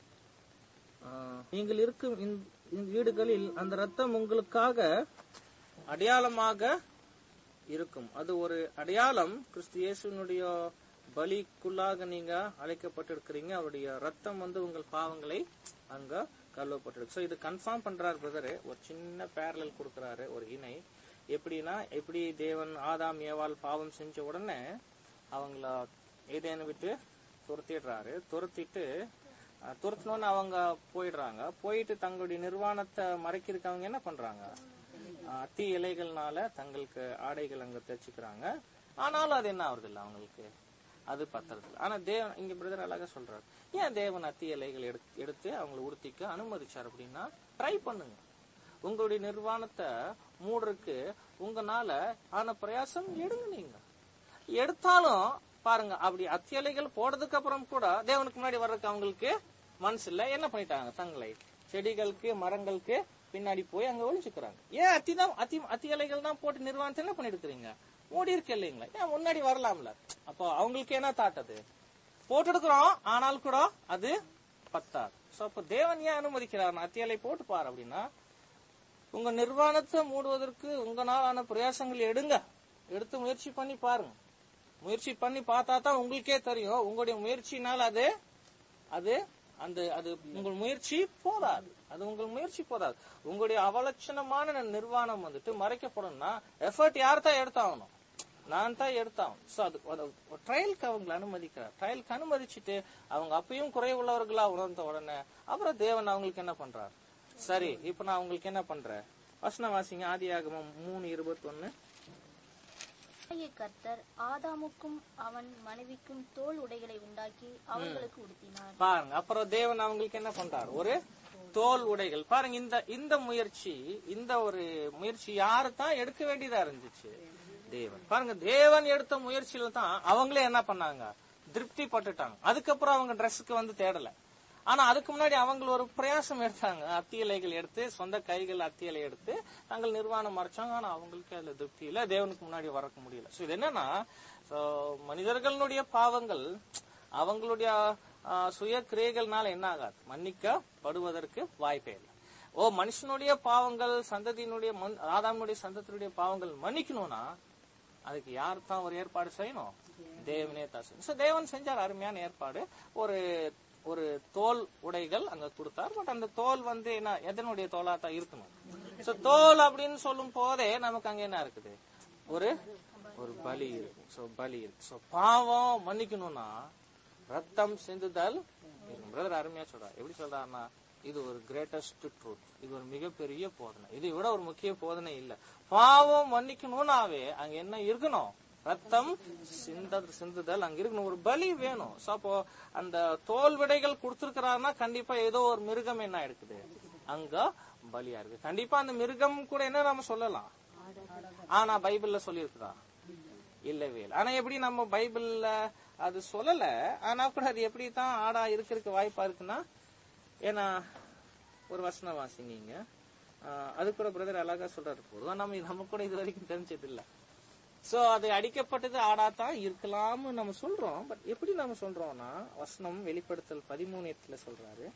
ஆஹ், நீங்கள் இருக்கும் இந்த- இந்த வீடுகளில் அந்த ரத்தம் உங்களுக்காக அடையாளமாக இருக்கும் அது ஒரு அடையாளம் கிறிஸ்து இயேசுனுடைய பலிக்குள்ளாக நீங்க அழைக்கப்பட்டிருக்கிறீங்க அவருடைய ரத்தம் வந்து உங்கள் பாவங்களை அங்க கழுவப்பட்டிருக்கு ஸோ இது கன்ஃபார்ம் பண்றாரு பிரதரு ஒரு சின்ன பேரலல் கொடுக்கறாரு ஒரு இணை எப்படின்னா எப்படி தேவன் ஆதாம் ஏவாள் பாவம் செஞ்ச உடனே அவங்கள ஏதேன்னு விட்டு துரத்திடுறாரு துரத்திட்டு அஹ், துரத்தினோன்னு அவங்க போயிடுறாங்க போயிட்டு தங்களுடைய நிர்வாணத்தை மறைக்கிறதுக்கு அவங்க என்ன பண்றாங்க அஹ், அத்தி இலைகள்னால தங்களுக்கு ஆடைகள் அங்க தைச்சுக்கிறாங்க ஆனாலும் அது என்ன ஆகுறது இல்ல அவங்களுக்கு அது பத்துறது இல்ல. ஆனா தேவன் இங்க பிரதர் அழகா சொல்றாரு ஏன் தேவன் அத்தி இலைகள் எடுத்து எடுத்து அவங்கள உடுத்திக்க அனுமதிச்சார் அப்படின்னா ட்ரை பண்ணுங்க உங்களுடைய நிர்வாணத்தை மூடுறதுக்கு உங்கனால ஆன பிரயாசம் எடுங்க நீங்க எடுத்தாலும் பாருங்க அப்படி அத்தியலைகள் போடுறதுக்கு அப்புறம் கூட தேவனுக்கு முன்னாடி வர்றதுக்கு அவங்களுக்கு மனசு இல்ல என்ன பண்ணிட்டாங்க தங்களை செடிகளுக்கு மரங்களுக்கு பின்னாடி போய் அங்க ஒழிச்சுக்கிறாங்க ஏன் அத்தி தான் அத்தி அத்தி இலைகள் தான் போட்டு நிர்வாணத்தை என்ன பண்ணிட்டு இருக்கிறீங்க மூடி இருக்கு இல்லைங்களா ஏன் முன்னாடி வரலாம்ல அப்போ அவங்களுக்கு என்ன தாட்டது போட்டுடுக்கிறோம் ஆனால் கூட அது பத்தாது சோ அப்ப தேவன் ஏன் அனுமதிக்கிறார் அத்தியலை போட்டு பாரு அப்படின்னா உங்க நிர்வாணத்தை மூடுவதற்கு உங்களால் ஆன பிரயாசங்கள் எடுங்க எடுத்து முயற்சி பண்ணி பாருங்க முயற்சி பண்ணி பார்த்தா தான் உங்களுக்கே தெரியும் உங்களுடைய முயற்சினால் அது அது அந்த அது உங்கள் முயற்சி போதாது அது உங்கள் முயற்சி போதாது உங்களுடைய அவலட்சணமான நிர்வாணம் வந்துட்டு மறைக்கப்படணும்னா எஃபர்ட் யார் தான் எடுத்தாகணும் நான் தான் எடுத்தாகணும் சோ அது ட்ரையலுக்கு அவங்களை அனுமதிக்கிறார் ட்ரையலுக்கு அனுமதிச்சுட்டு அவங்க அப்பயும் குறைவுள்ளவர்களா உணர்ந்த உடனே அப்புறம் தேவன் அவங்களுக்கு என்ன பண்றார் சரி இப்ப நான் உங்களுக்கு என்ன பண்றேன் வசனம் வாசிங்க ஆதியாகமம் மூணு இருபத்தொன்னு ஆகிய கர்த்தர் ஆதாமுக்கும் அவன் மனைவிக்கும் தோல் உடைகளை உண்டாக்கி அவர்களுக்கு உடுத்தினார் பாருங்க அப்புறம் தேவன் அவங்களுக்கு என்ன பண்றார் ஒரு தோல் உடைகள் பாருங்க இந்த இந்த முயற்சி இந்த ஒரு முயற்சி யாரு தான் எடுக்க வேண்டியதா இருந்துச்சு தேவன் பாருங்க தேவன் எடுத்த முயற்சியில தான் அவங்களே என்ன பண்ணாங்க திருப்தி பட்டுட்டாங்க அதுக்கப்புறம் அவங்க ட்ரெஸ்ஸுக்கு வந்து தேடல ஆனா அதுக்கு முன்னாடி அவங்க ஒரு பிரயாசம் எடுத்தாங்க அத்தி இலைகள் எடுத்து சொந்த கைகள் அத்தி இலை எடுத்து தங்கள் நிர்வாணம் மறைச்சாங்க ஆனா அவங்களுக்கு அதுல திருப்தி இல்ல தேவனுக்கு முன்னாடி வரக்க முடியல சோ இது என்னன்னா so, மனிதர்களுடைய பாவங்கள் அவங்களுடைய ஆஹ், சுய கிரியைகள்னால என்ன ஆகாது மன்னிக்கப்படுவதற்கு வாய்ப்பே இல்லை ஓ மனுஷனுடைய பாவங்கள் சந்ததியினுடைய மன்- ஆதாமுடைய சந்ததியினுடைய பாவங்கள் மன்னிக்கணும்னா அதுக்கு யார் தான் ஒரு ஏற்பாடு செய்யணும் தேவனே தான் செய்யணும் So, தேவன் செஞ்சார் அருமையான ஏற்பாடு ஒரு ஒரு தோல் உடைகள் அங்க கொடுத்தார் பட் அந்த தோல் வந்து என்ன எதனுடைய தோலா தான் இருக்கணும் சோ தோல் அப்படின்னு சொல்லும் போதே நமக்கு அங்க என்ன இருக்குது ஒரு ஒரு பலி இருக்கு சோ பலி இருக்கு சோ பாவம் மன்னிக்கணும்னா ரத்தம் சிந்துதல் பிரதர் அருமையா சொல்றார் எப்படி சொல்றாருன்னா இது ஒரு கிரேட்டஸ்ட் ட்ரூத் இது ஒரு மிகப்பெரிய போதனை இதை விட ஒரு முக்கிய போதனை இல்ல பாவம் மன்னிக்கணும்னாவே அங்க என்ன இருக்கணும் ரத்தம் சிந்த சிந்துதல் அங்க இருக்கணும் ஒரு பலி வேணும் சோ அப்போ அந்த தோல் விடைகள் கொடுத்திருக்கிறாருன்னா கண்டிப்பா ஏதோ ஒரு மிருகம் என்ன இருக்குது அங்க பலியா இருக்கு கண்டிப்பா அந்த மிருகம் கூட என்ன நாம சொல்லலாம் ஆனா பைபிள்ல சொல்லியிருக்கிறா இல்லவே இல்லை ஆனா எப்படி நம்ம பைபிள்ல அது சொல்லல ஆனா கூட அது எப்படி தான் ஆடா இருக்கிறதுக்கு வாய்ப்பா இருக்குன்னா ஏன்னா ஒரு வசனம் வாசிங்க ஆஹ் அது கூட பிரதர் அழகா சொல்றாரு பொதுவா நம்ம நம்ம கூட இது வரைக்கும் தெரிஞ்சது இல்ல சோ அது அடிக்கப்பட்டது ஆடா தான் இருக்கலாம்னு நம்ம சொல்றோம் பட் எப்படி நம்ம சொல்றோம்னா வசனம் வெளிப்படுத்தல் பதிமூணு எட்டுல சொல்றாரு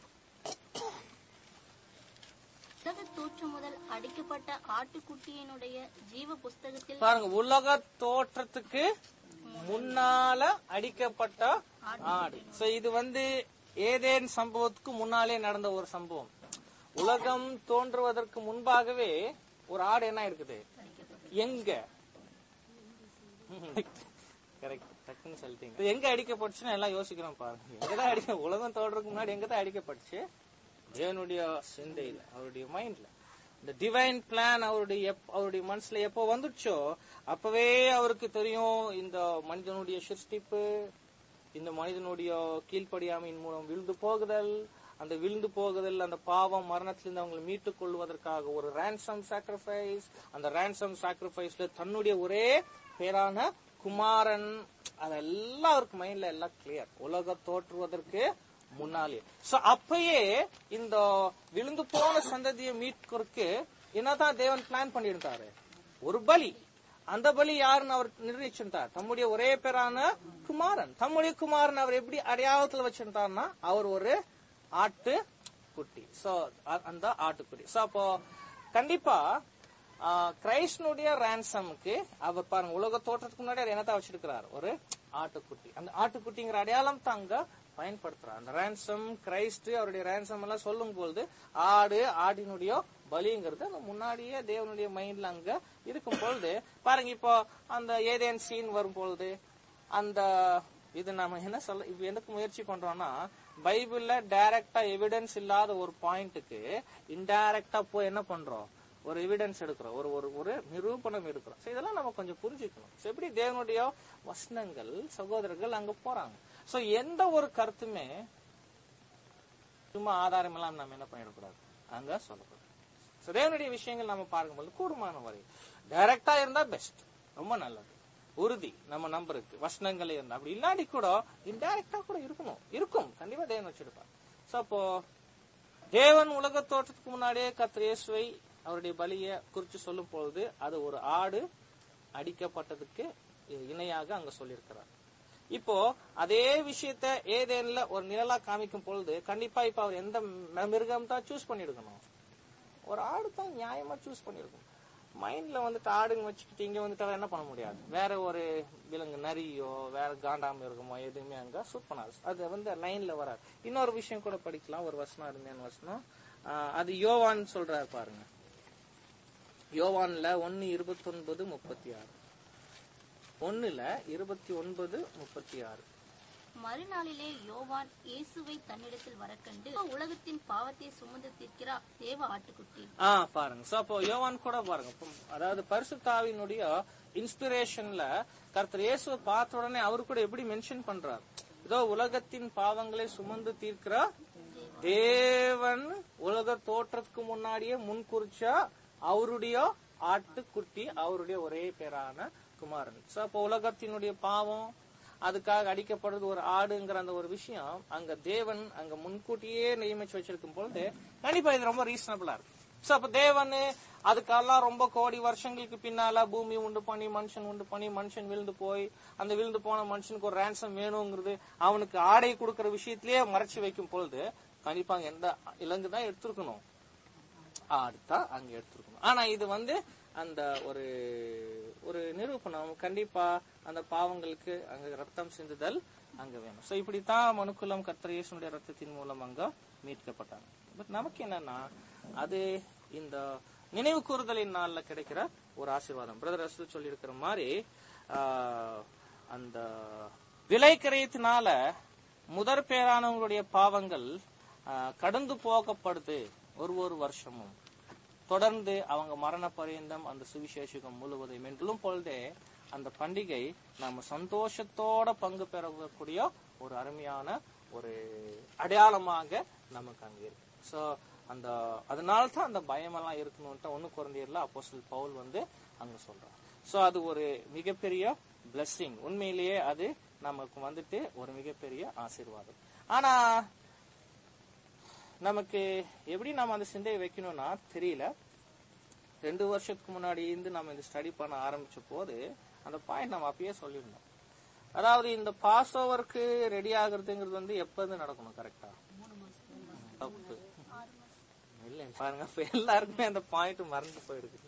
உலக தோற்றம் முதல் அடிக்கப்பட்ட ஆட்டுக்குட்டியினுடைய ஜீவ புஸ்தகத்தில் பாருங்க உலக தோற்றத்துக்கு முன்னால அடிக்கப்பட்ட ஆடு சோ இது வந்து ஏதேன் சம்பவத்துக்கு முன்னாலே நடந்த ஒரு சம்பவம் உலகம் தோன்றுவதற்கு முன்பாகவே ஒரு ஆடு என்ன இருக்குது எங்க கரெக்ட் டக்குன்னு சொல்லிட்டீங்க இது எங்க அடிக்கப்பட்டுச்சுன்னு எல்லாம் யோசிக்கிறோம் பாருங்க எங்கதான் அடிக்க உலகம் தோன்றதுக்கு முன்னாடி எங்க தான் அடிக்கப்பட்டுச்சு தேவனுடைய சிந்தையில அவருடைய மைண்ட்ல இந்த டிவைன் பிளான் அவருடைய எப்- அவருடைய மனசுல எப்போ வந்துச்சோ அப்பவே அவருக்கு தெரியும் இந்த மனிதனுடைய சிருஷ்டிப்பு இந்த மனிதனுடைய கீழ்ப்படியாமையின் மூலம் விழுந்து போகுதல் அந்த விழுந்து போகுதல் அந்த பாவம் மரணத்திலிருந்து அவங்களை மீட்டுக் கொள்வதற்காக ஒரு ransom sacrifice அந்த ransom sacrificeல தன்னுடைய ஒரே பேரான குமாரன் அதெல்லாம் அவருக்கு மைண்ட்ல எல்லாம் கிளியர் உலக தோற்றுவதற்கு முன்னாலே சோ அப்பயே இந்த விழுந்து போன சந்ததியை மீட்கிறதுக்கு என்னதான் தேவன் பிளான் பண்ணியிருந்தாரு ஒரு பலி அந்த பலி யாருன்னு அவர் நிர்ணயிச்சிருந்தார் தம்முடைய ஒரே பேரான குமாரன் தம்முடைய குமாரன் அவர் எப்படி அடையாளத்துல வச்சிருந்தார்னா அவர் ஒரு ஆட்டு குட்டி சோ அந்த ஆட்டுக்குட்டி சோ அப்போ கண்டிப்பா கிரைஸ்டனுடைய ரேன்சமுக்கு அவர் பாருங்க உலக தோற்றத்துக்கு முன்னாடி அவர் என்னதான் வச்சிருக்கிறார் ஒரு ஆட்டுக்குட்டி அந்த ஆட்டுக்குட்டிங்கிற அடையாளம் தாங்க பயன்படுத்துறார் அந்த ரேன்சம் கிரைஸ்ட் அவருடைய ரேன்சம் எல்லாம் சொல்லும் பொழுது ஆடு ஆடினுடைய பலிங்கிறது அந்த முன்னாடியே தேவனுடைய மைண்ட்ல அங்க இருக்கும் பொழுது பாருங்க இப்போ அந்த ஏதேன் சீன் வரும் பொழுது அந்த இது நாம என்ன சொல்ல இப்ப எதுக்கு முயற்சி பண்றோம்னா பைபிள்ல டைரக்டா எவிடன்ஸ் இல்லாத ஒரு பாயிண்ட்டுக்கு இன்டைரக்டா போய் என்ன பண்றோம் ஒரு எவிடன்ஸ் எடுக்கிறோம் ஒரு ஒரு ஒரு நிரூபணம் எடுக்கிறோம் So இதெல்லாம் நம்ம கொஞ்சம் புரிஞ்சுக்கணும் So எப்படி தேவனுடைய வசனங்கள் சகோதரர்கள் அங்க போறாங்க சோ எந்த ஒரு கருத்துமே சும்மா ஆதாரம் எல்லாம் நம்ம என்ன பண்ணிடக்கூடாது அங்க சொல்லக்கூடாது So தேவனுடைய விஷயங்கள் நம்ம பார்க்கும்போது கூடுமான வரை டைரக்டா இருந்தா பெஸ்ட் ரொம்ப நல்லது உறுதி நம்ம நம்பருக்கு வசனங்கள் இருந்தா அப்படி இல்லாட்டி கூட இன்டைரக்டா கூட இருக்கணும் இருக்கும் கண்டிப்பா தேவன் வச்சிருப்பார் சோ அப்போ தேவன் உலக தோற்றத்துக்கு முன்னாடியே கர்த்தர் இயேசுவை அவருடைய பலியை குறித்து சொல்லும் பொழுது அது ஒரு ஆடு அடிக்கப்பட்டதுக்கு இணையாக அங்க சொல்லியிருக்கிறார் இப்போ அதே விஷயத்த ஏதேன்ல ஒரு நிழலா காமிக்கும் பொழுது கண்டிப்பா இப்ப அவர் எந்த ம- மிருகம் தான் சூஸ் பண்ணிருக்கணும் ஒரு ஆடு தான் நியாயமா சூஸ் பண்ணிருக்கணும் மைண்ட்ல வந்துட்டு ஆடுங்க வச்சுக்கிட்டு இங்க வந்துட்டு அவர் என்ன பண்ண முடியாது வேற ஒரு விலங்கு நரியோ வேற காண்டாம இருக்குமோ எதுவுமே அங்க சூட் பண்ணாது அது வந்து லைன்ல வராது இன்னொரு விஷயம் கூட படிக்கலாம் ஒரு வசனம் இருந்தேன் வசனம் ஆஹ் அது யோவான் சொல்றாரு பாருங்க யோவான்ல ஒன்னு இருபத்தி ஒன்பது முப்பத்தி ஆறு ஒண்ணுல இருபத்தி ஒன்பது முப்பத்தி ஆறு மறுநாளிலே யோவான் இயேசுவை தன்னிடத்தில் வரக்கண்டு உலகத்தின் பாவத்தை சுமந்து தீர்க்கிறார் தேவ ஆட்டுக்குட்டி ஆ பாருங்க சோ அப்போ யோவான் கூட பாருங்க இப்போ, அதாவது பரிசுத்தாவினுடைய இன்ஸ்பிரேஷன்ல கர்த்தர் இயேசுவை பார்த்த உடனே அவரு கூட எப்படி மென்ஷன் பண்றார் இதோ உலகத்தின் பாவங்களை சுமந்து தீர்க்கிற தேவன் உலக தோற்றத்துக்கு முன்னாடியே முன்குறிச்ச அவருடைய ஆட்டுக்குட்டி அவருடைய ஒரே பேரான குமாரன் சோ அப்போ உலகத்தினுடைய பாவம் அதுக்காக அடிக்கப்படுறது ஒரு ஆடுங்கிற அந்த ஒரு விஷயம் அங்க தேவன் அங்க முன்கூட்டியே நியமிச்சு வச்சிருக்கும் பொழுது கண்டிப்பா இது ரொம்ப ரீசனபிளா இருக்கு சோ அப்ப தேவன் அதுக்கெல்லாம் ரொம்ப கோடி வருஷங்களுக்கு பின்னால பூமி உண்டு பண்ணி மனுஷன் உண்டு பண்ணி மனுஷன் விழுந்து போய் அந்த விழுந்து போன மனுஷனுக்கு ஒரு ransom வேணுங்கிறது அவனுக்கு ஆடை கொடுக்கிற விஷயத்திலேயே மறைச்சு வைக்கும் பொழுது கண்டிப்பா அங்க எந்த இலங்கு தான் எடுத்திருக்கணும் அடுத்தா அங்க எடுத்திருக்கணும் ஆனா இது வந்து அந்த ஒரு ஒரு நிரூபணம் கண்டிப்பா அந்த பாவங்களுக்கு அங்க ரத்தம் சிந்துதல் அங்க வேணும் சோ இப்படித்தான் மனுக்குலம் கர்த்தர் இயேசுனுடைய ரத்தத்தின் மூலம் அங்க மீட்கப்பட்டாங்க பட் நமக்கு என்னன்னா அது இந்த நினைவு கூறுதலின் நாள்ல கிடைக்கிற ஒரு ஆசீர்வாதம் பிரதர் ரசூல் சொல்லி இருக்கிற மாதிரி ஆஹ், அந்த விலை கிரயத்தினால முதற் பேரானவங்களுடைய பாவங்கள் ஆஹ், கடந்து போகப்படுது ஒரு ஒரு வருஷமும் தொடர்ந்து அவங்க மரண பரியந்தம் அந்த சுவிசேஷகம் முழுவதும் என்றும் பொழுதே அந்த பண்டிகை நம்ம சந்தோஷத்தோட பங்கு பெறக்கூடிய ஒரு அருமையான ஒரு அடையாளமாக நமக்கு அங்க இருக்கு சோ அந்த அதனால தான் அந்த பயமெல்லாம் இருக்கணும்ட்டு ஒண்ணு குறைந்தீர்ல அப்போஸ்தலர் பவுல் வந்து அங்க சொல்றான் சோ அது ஒரு மிகப்பெரிய blessing உண்மையிலேயே அது நமக்கு வந்துட்டு ஒரு மிகப்பெரிய ஆசீர்வாதம் ஆனா நமக்கு எப்படி நம்ம அந்த சிந்தையை வைக்கணும்னா தெரியல ரெண்டு வருஷத்துக்கு முன்னாடி இருந்து நம்ம இந்த ஸ்டடி பண்ண ஆரம்பிச்ச போது அந்த பாயிண்ட் நம்ம அப்பயே சொல்லியிருந்தோம் அதாவது இந்த பாஸ் ஓவருக்கு ரெடி ஆகுறதுங்கிறது வந்து எப்ப இருந்து நடக்கணும் கரெக்டா தப்பு இல்ல பாருங்க இப்ப எல்லாருக்குமே அந்த பாயிண்ட் மறந்து போயிருக்கு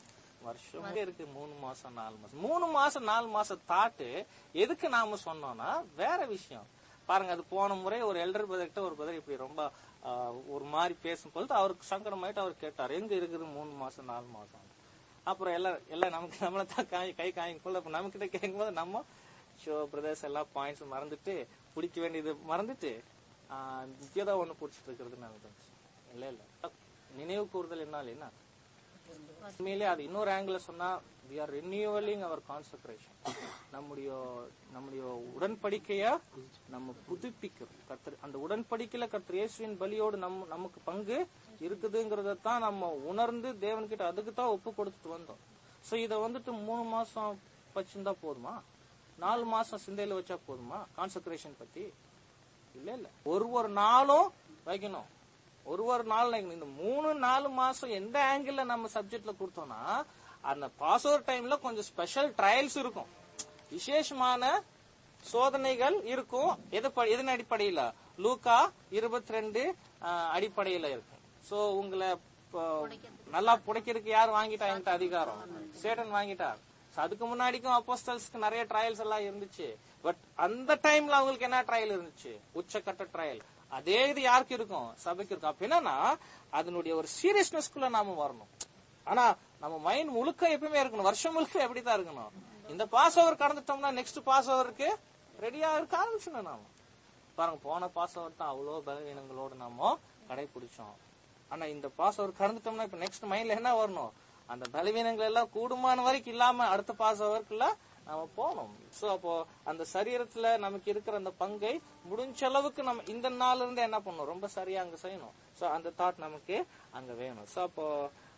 வருஷம் இருக்கு மூணு மாசம் நாலு மாசம் மூணு மாசம் நாலு மாசம் தாட்டு எதுக்கு நாம சொன்னோம்னா வேற விஷயம் பாருங்க அது போன முறை ஒரு எல்டர் பிரதர்கிட்ட ஒரு பிரதர் இப்படி ரொம்ப ஆஹ், ஒரு மாதிரி பேசும்போது அவருக்கு சங்கடமாயிட்டு அவர் கேட்டார் எங்க இருக்குது மூணு மாசம் நாலு மாசம் அப்புறம் எல்லாம் எல்லாம் நமக்கு நம்மள தான் காய் கை காய்க்குள்ள இப்ப நம்ம கிட்ட கேட்கும்போது நம்ம ஷோ பிரதர்ஸ் எல்லாம் பாயிண்ட்ஸ் மறந்துட்டு பிடிக்க வேண்டியது மறந்துட்டு ஆஹ், ஏதோ ஒண்ணு பிடிச்சிட்டு இருக்கிறது நமக்கு தோணுச்சு. இல்ல இல்ல நினைவு கூறுதல் என்னால் என்ன உண்மையிலே அது இன்னொரு ஆங்கிள் சொன்னா we are renewing our consecration நம்முடைய நம்முடைய உடன்படிக்கைய நம்ம புதுப்பிக்கிறோம் கர்த்தர் அந்த உடன்படிக்கையில கர்த்தர் இயேசுவின் பலியோடு நம்ம நமக்கு பங்கு இருக்குதுங்கிறத தான் நம்ம உணர்ந்து தேவன்கிட்ட அதுக்கு தான் ஒப்பு கொடுத்துட்டு வந்தோம் சோ இத வந்துட்டு மூணு மாசம் வச்சிருந்தா போதுமா நாலு மாசம் சிந்தையில வச்சா போதுமா கான்சக்ரேஷன் பத்தி இல்ல இல்ல ஒரு ஒரு நாளும் வைக்கணும் ஒரு ஒரு நாள் வைக்கணும். இந்த மூணு நாலு மாசம் எந்த ஆங்கிள் நம்ம சப்ஜெக்ட்ல கொடுத்தோம்னா அந்த பாஸ் ஓவர் டைம்ல கொஞ்சம் ஸ்பெஷல் ட்ரையல்ஸ் இருக்கும் விசேஷமான சோதனைகள் இருக்கும் எது ப- எதன் அடிப்படையில லூக்கா இருபத்தி ரெண்டு அடிப்படையில இருக்கும் சோ உங்களை இப்போ நல்லா புடைக்கிறதுக்கு யார் வாங்கிட்டா என்கிட்ட அதிகாரம் சேடன் வாங்கிட்டார் So, அதுக்கு முன்னாடிக்கும் அப்போஸ்டல்ஸ்க்கு நிறைய ட்ரையல்ஸ் எல்லாம் இருந்துச்சு பட் அந்த டைம்ல அவங்களுக்கு என்ன ட்ரையல் இருந்துச்சு உச்சக்கட்ட ட்ரையல் அதே இது யாருக்கு இருக்கும் சபைக்கு இருக்கும் அப்ப என்னன்னா அதனுடைய ஒரு சீரியஸ்னஸ்க்குள்ள நாம வரணும் ஆனா நம்ம மைண்ட் முழுக்க எப்பவுமே இருக்கணும் வருஷம் முழுக்க எப்படிதான் இருக்கணும் இந்த பாஸ் ஓவர் கடந்துட்டோம்னா நெக்ஸ்ட் பாஸ் ஓவருக்கு ரெடியா இருக்க ஆரம்பிச்சிடணும் நாம பாருங்க போன பாஸ் ஓவர் தான் அவ்வளோ பலவீனங்களோடு நாம கடைபிடிச்சோம் ஆனா இந்த பாஸ் ஓவர் கடந்துட்டோம்னா இப்ப நெக்ஸ்ட் மைண்ட்ல என்ன வரணும் அந்த பலவீனங்கள் எல்லாம் கூடுமான வரைக்கும் இல்லாம அடுத்த பாஸ் ஓவருக்குள்ள நாம போகணும் சோ அப்போ அந்த சரீரத்துல நமக்கு இருக்கிற அந்த பங்கை முடிஞ்ச அளவுக்கு நம்ம இந்த நாள்ல இருந்து என்ன பண்ணணும் ரொம்ப சரியா அங்க செய்யணும் சோ அந்த தாட் நமக்கு அங்க வேணும் சோ அப்போ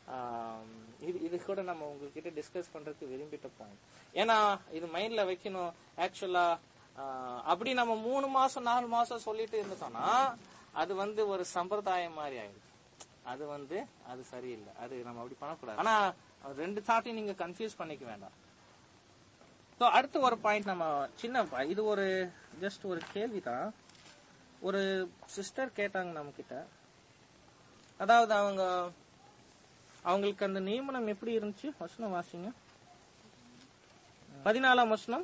ஆம், இது இது கூட நம்ம உங்ககிட்ட டிஸ்கஸ் பண்றதுக்கு விரும்பிட்ட பாயிண்ட் ஏன்னா இது மைண்ட்ல வைக்கணும் ஆக்சுவலா அப்படி நம்ம மூணு மாசம் நாலு மாசம் சொல்லிட்டு இருந்தோம்னா அது வந்து ஒரு சம்பிரதாயம் மாதிரி ஆயிடுச்சு அது வந்து அது சரியில்லை அது நம்ம அப்படி பண்ணக்கூடாது ஆனா ரெண்டு தாட்டையும் நீங்க கன்ஃபியூஸ் பண்ணிக்க வேண்டாம் ஸோ அடுத்து ஒரு பாயிண்ட் நம்ம சின்ன ப- இது ஒரு ஜஸ்ட் ஒரு கேள்விதான் ஒரு சிஸ்டர் கேட்டாங்க நம்ம கிட்ட அதாவது அவங்க அவங்களுக்கு அந்த நியமனம் எப்படி இருந்துச்சு வசனம் வாசிங்க பதினாலாம் வசனம்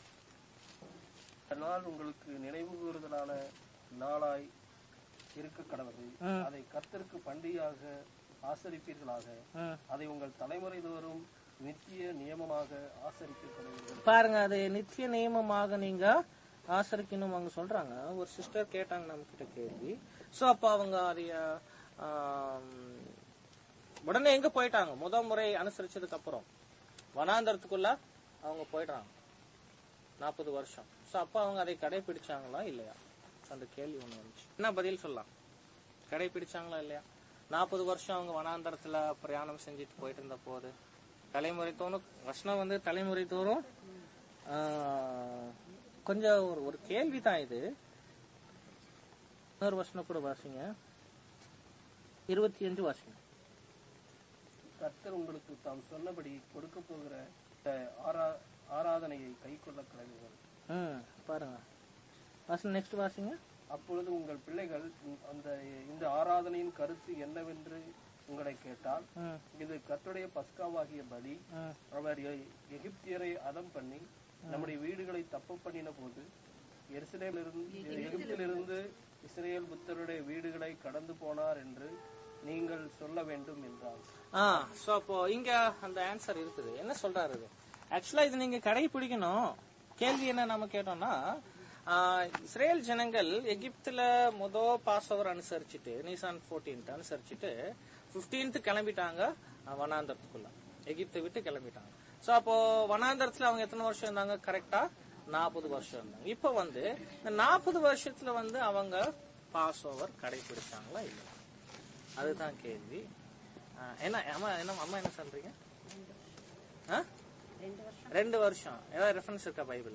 இந்த நாள் உங்களுக்கு நினைவு கூறுதலான நாளாய் இருக்க கடவுள் ம். அதை கர்த்தருக்கு பண்டிகையாக ஆசரிப்பீர்களாக ம். அதை உங்கள் தலைமுறை தோறும் நித்திய நியமமாக ஆசரிக்க கடவுள் பாருங்க அது நித்திய நியமமாக நீங்க ஆசரிக்கணும் அவங்க சொல்றாங்க ஒரு சிஸ்டர் கேட்டாங்க நம்ம கிட்ட கேள்வி சோ அப்ப அவங்க அதைய ஆம், உடனே எங்க போயிட்டாங்க முத முறை அனுசரிச்சதுக்கு அப்புறம் வனாந்தரத்துக்குள்ள அவங்க போயிடுறாங்க நாற்பது வருஷம் சோ அப்ப அவங்க அதை கடைபிடிச்சாங்களா இல்லையா அந்த கேள்வி ஒண்ணு வந்துச்சு என்ன பதில் சொல்லலாம் கடைபிடிச்சாங்களா இல்லையா நாற்பது வருஷம் அவங்க வனாந்தரத்துல பிரயாணம் செஞ்சுட்டு போயிட்டு இருந்த போது தலைமுறை தோறும் வசனம் வந்து தலைமுறை தோறும் ஆஹ், கொஞ்சம் ஒரு ஒரு கேள்வி தான் இது இன்னொரு வசனம் கூட வாசிங்க இருபத்தி அஞ்சு வாசிங்க கர்த்தர் உங்களுக்கு தாம் சொன்னபடி கொடுக்க போகிற இந்த ஆரா- ஆராதனையை கை கொள்ள கடவுள் ம் பாருங்க வாசனம் நெக்ஸ்ட் வாசிங்க அப்பொழுது உங்கள் பிள்ளைகள் இந்த- அந்த இந்த ஆராதனையின் கருத்து என்னவென்று உங்களை கேட்டால் ம் இது கர்த்தருடைய பஸ்காவாகிய பலி ம் அவர் எ- எகிப்தியரை அதம் பண்ணி நம்முடைய வீடுகளை தப்பு பண்ணின போது எருசலேமிலிருந்து எகிப்திலிருந்து இஸ்ரேல் புத்தருடைய வீடுகளை கடந்து போனார் என்று நீங்கள் சொல்ல வேண்டும் என்றார் ஆ சோ அப்போ இங்க அந்த ஆன்சர் இருக்குது என்ன சொல்றாரு இது ஆக்சுவலா இது நீங்க கடைபிடிக்கணும் கேள்வி என்ன நம்ம கேட்டோம்னா ஆ, இஸ்ரேல் ஜனங்கள் எகிப்துல முத பாஸ் ஓவர் அனுசரிச்சுட்டு நீசான் 14th அனுசரிச்சுட்டு 15th கிளம்பிட்டாங்க ஆ, வனாந்தரத்துக்குள்ள எகிப்தை விட்டு கிளம்பிட்டாங்க சோ அப்போ வனாந்தரத்துல அவங்க எத்தனை வருஷம் இருந்தாங்க கரெக்டா நாற்பது வருஷம் இருந்தாங்க இப்ப வந்து இந்த நாற்பது வருஷத்துல வந்து அவங்க பாஸ் ஓவர் கடைபிடிச்சாங்களா இல்ல அதுதான் கேள்வி ஆஹ் என்ன அம்மா என்ன அம்மா என்ன சொல்றீங்க ஆ? ரெண்டு வருஷம் ஏதாவது ரெஃபரன்ஸ் இருக்கா பைபிள்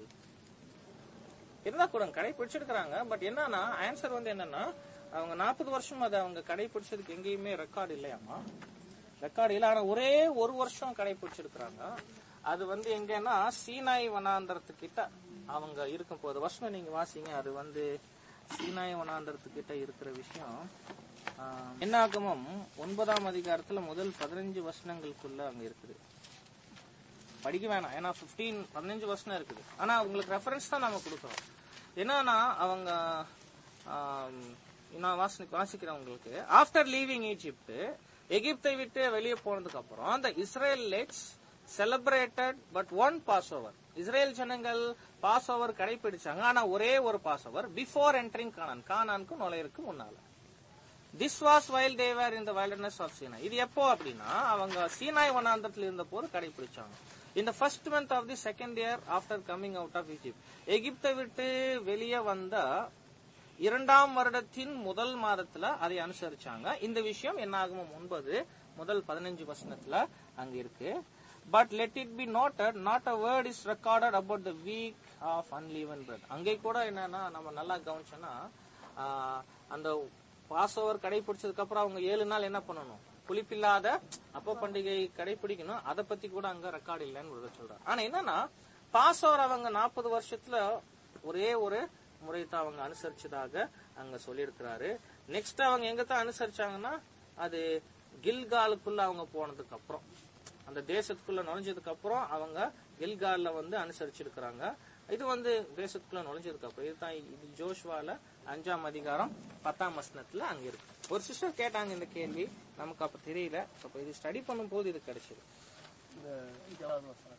இருந்தா கூட கடைபிடிச்சிருக்கிறாங்க பட் என்னன்னா ஆன்சர் வந்து என்னன்னா அவங்க நாற்பது வருஷம் அதை அவங்க கடைபிடிச்சதுக்கு எங்கேயுமே ரெக்கார்டு இல்லையாமா ரெக்கார்டு இல்ல ஆனா ஒரே ஒரு வருஷம் கடைபிடிச்சிருக்கிறாங்க அது வந்து எங்கன்னா சீனாய் வனாந்தரத்துக்கிட்ட அவங்க இருக்கும் போது வருஷம் நீங்க வாசிங்க அது வந்து சீனாய் வனாந்தரத்துக்கிட்ட இருக்கிற விஷயம் ஆஹ், என்னாகமம் ஒன்பதாம் அதிகாரத்துல முதல் பதினஞ்சு வசனங்களுக்குள்ள அங்க இருக்குது படிக்க வேணாம் ஏன்னா 15 பதினஞ்சு வருஷம் இருக்குது ஆனா உங்களுக்கு ரெஃபரன்ஸ் தான் நாம கொடுக்குறோம் என்னன்னா அவங்க ஆம், நான் வாசி வாசிக்கிறேன் உங்களுக்கு ஆஃப்டர் லீவிங் ஈஜிப்ட் எகிப்தை விட்டு வெளியே போனதுக்கு அப்புறம் அந்த Israelites celebrated but one pass over Israel ஜனங்கள் பாஸ் ஓவர் கடைபிடிச்சாங்க ஆனா ஒரே ஒரு pass over before entering Canaan கானானுக்கு நுழையிறதுக்கு முன்னால this was while they were in the wilderness of Sinai இது எப்போ அப்படின்னா அவங்க சீனாய் வனாந்தரத்தில் இருந்த போது கடைபிடிச்சாங்க இந்த first month of the second year after coming out of Egypt எகிப்தை விட்டு வெளியே வந்த இரண்டாம் வருடத்தின் முதல் மாதத்துல அதை அனுசரிச்சாங்க இந்த விஷயம் என்ன ஆகும் ஒன்பது முதல் பதினஞ்சு வசனத்துல அங்க இருக்கு but let it be noted not a word is recorded about the week of unleavened bread அங்கே கூட என்னன்னா நம்ம நல்லா கவனிச்சோன்னா ஆஹ், அந்த பாஸ் ஓவர் கடைபிடிச்சதுக்கு அப்புறம் அவங்க ஏழு நாள் என்ன பண்ணணும் புளிப்பில்லாத அப்ப பண்டிகை கடைபிடிக்கணும் அதை பத்தி கூட அங்க ரெக்கார்டு இல்லைன்னு சொல்றாங்க ஆனா என்னன்னா பாஸ் ஓவர் அவங்க நாற்பது வருஷத்துல ஒரே ஒரு முறை தான் அவங்க அனுசரிச்சதாக அங்க சொல்லியிருக்கிறாரு நெக்ஸ்ட் அவங்க எங்க தான் அனுசரிச்சாங்கன்னா அது கில்காலுக்குள்ள அவங்க போனதுக்கு அப்புறம் அந்த தேசத்துக்குள்ள நுழைஞ்சதுக்கு அப்புறம் அவங்க கில்கால்ல வந்து அனுசரிச்சிருக்கிறாங்க இது வந்து தேசத்துக்குள்ள நுழைஞ்சதுக்கு அப்புறம் இதுதான் இது ஜோஷ்வால அஞ்சாம் அதிகாரம் பத்தாம் வசனத்துல அங்க இருக்கு ஒரு சிஸ்டர் கேட்டாங்க இந்த கேள்வி நமக்கு அப்ப தெரியல அப்ப இது ஸ்டடி பண்ணும்போது இது கிடைச்சது இந்த ஏழாவது வசனத்துல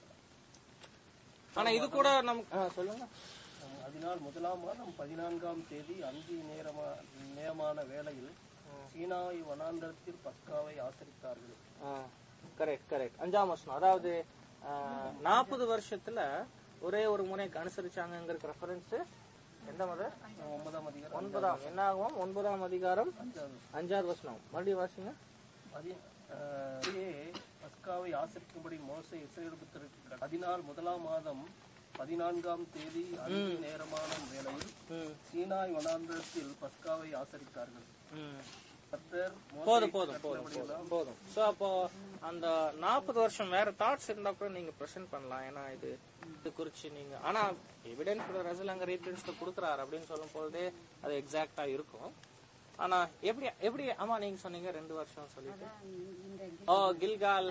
ஆனா இது கூட நமக்கு ஆ, சொல்லுங்க அதனால் முதலாம் மாதம் பதினான்காம் தேதி அந்தி நேரமா நேரமான வேளையில் சீனாய் வனாந்தரத்தில் பஸ்காவை ஆசரித்தார்கள் கரெக்ட் கரெக்ட் அஞ்சாம் வருஷம் அதாவது நாற்பது வருஷத்துல ஒரே ஒரு முறை அனுசரிச்சாங்கிற ரெஃபரன்ஸ் எந்த மதம் ஒன்பதாம் அதிகாரம் ஒன்பதாம் என்ன ஆகும் ஒன்பதாம் அதிகாரம் அஞ்சாவது வசனம் மறுபடியும் வாசிங்க அதி- அஹ், அப்படியே பஸ்காவை ஆசரிக்கும்படி மோசே இஸ்ரேல் புத்தருக்கு பதினால் முதலாம் மாதம் பதினான்காம் தேதி அந்தி நேரமான வேளையில் ம், சீனாய் வனாந்தரத்தில் பஸ்காவை ஆசரித்தார்கள் ம். கர்த்தர் போதும் போதும் போதும் போதும் போதும் சோ அப்போ அந்த நாற்பது வருஷம் வேற தாட்ஸ் இருந்தா கூட நீங்க பிரசன்ட் பண்ணலாம் ஏன்னா இது இது குறிச்சு நீங்க ஆனா எவிடன்ஸ் ரசல் அங்க ரீஃபரன்ஸ்ல கொடுக்குறாரு அப்படின்னு சொல்லும் பொழுதே அது எக்ஸாக்டா இருக்கும் ஆனா எப்படி எப்படி ஆமா நீங்க சொன்னீங்க ரெண்டு வருஷம் சொல்லிட்டு oh Gilgal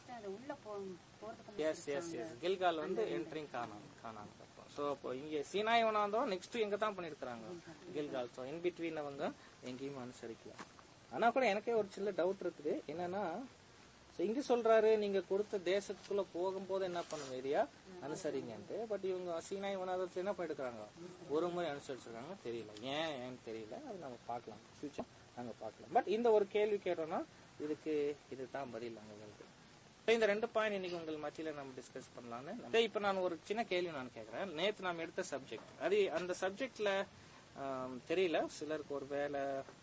yes yes yes Gilgal வந்து என்ட்ரிங் காணாம் காணாம் ஸோ அப்போ இங்க சீனாய் வனாந்தோம் நெக்ஸ்ட் இங்க தான் பண்ணிருக்காங்க கில்கால் ஸோ இன் பிட்வீன் அவங்க எங்கேயும் அனுசரிக்கல ஆனா கூட எனக்கே ஒரு சின்ன டவுட் இருக்குது என்னன்னா so இங்க சொல்றாரு நீங்க கொடுத்த தேசத்துக்குள்ள போகும்போது என்ன பண்ணுங்க ஏரியா அனுசரிங்கன்ட்டு பட் இவங்க சீனாய் வனாதத்துல என்ன பண்ணிருக்காங்க ஒரு முறை அனுசரிச்சிருக்காங்க தெரியல ஏன் ஏன்னு தெரியல அது நம்ம பார்க்கலாம் ஃபியூச்சர் நாங்க பார்க்கலாம் பட் இந்த ஒரு கேள்வி கேட்டோம்னா இதுக்கு இதுதான் பதில் அங்க வருது So, இந்த ரெண்டு பாயிண்ட் இன்னைக்கு உங்கள் மத்தியில நம்ம டிஸ்கஸ் பண்ணலாம்னு நம்ம- இப்ப நான் ஒரு சின்ன கேள்வி நான் கேக்குறேன் நேத்து நாம் எடுத்த சப்ஜெக்ட் அது அந்த சப்ஜெக்ட்ல தெரியல சிலருக்கு ஒரு வேலை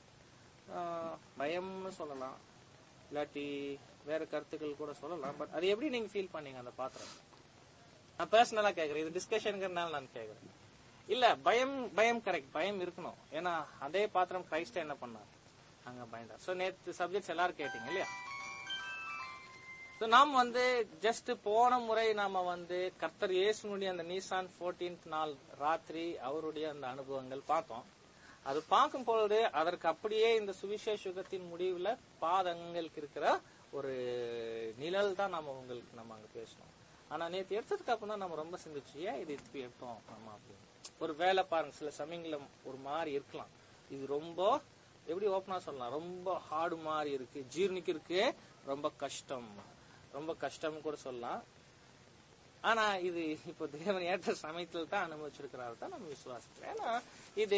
பயம்னு சொல்லலாம் இல்லாட்டி வேற கருத்துக்கள் கூட சொல்லலாம் பட் அது எப்படி நீங்க ஃபீல் பண்ணீங்க அந்த பாத்திரம் நான் பர்சனலா கேக்குறேன் இது டிஸ்கஷனுங்கிறதுனால நான் கேக்குறேன் இல்ல பயம் பயம் கரெக்ட் பயம் இருக்கணும் ஏன்னா அதே பாத்திரம் கிரைஸ்ட என்ன பண்ணார் அங்க பயந்தார் சோ நேத்து சப்ஜெக்ட்ஸ் எல்லாரும் கேட்டீங்க இல்லையா So, நாம் வந்து ஜஸ்ட் போன முறை நாம வந்து கர்த்தர் இயேசுனுடைய அந்த நீசான் 14th நாள் ராத்திரி அவருடைய அந்த அனுபவங்கள் பார்த்தோம் அது பார்க்கும் பொழுது அதற்கு அப்படியே இந்த சுவிசேஷ யுகத்தின் முடிவுல பாதங்களுக்கு இருக்கிற ஒரு நிழல் தான் நாம உங்களுக்கு நம்ம அங்க பேசணும் ஆனா நேத்து எடுத்ததுக்கு அப்புறம் தான் நம்ம ரொம்ப சிந்திச்சு ஏன் இது இப்படி எடுத்தோம் நம்ம அப்படின்னு ஒரு வேலை பாருங்க சில சமயங்கள ஒரு மாதிரி இருக்கலாம் இது ரொம்ப எப்படி ஓப்பனா சொல்லலாம் ரொம்ப ஹார்டு மாதிரி இருக்கு ஜீர்ணிக்கிறதுக்கு ரொம்ப கஷ்டம் ரொம்ப கஷ்டம் கூட சொல்லலாம் ஆனா இது இப்போ தேவன் ஏற்ற சமயத்தில் தான் அனுபவிச்சிருக்கிறாரு தான் நம்ம விசுவாசிக்கிறோம் ஏன்னா இது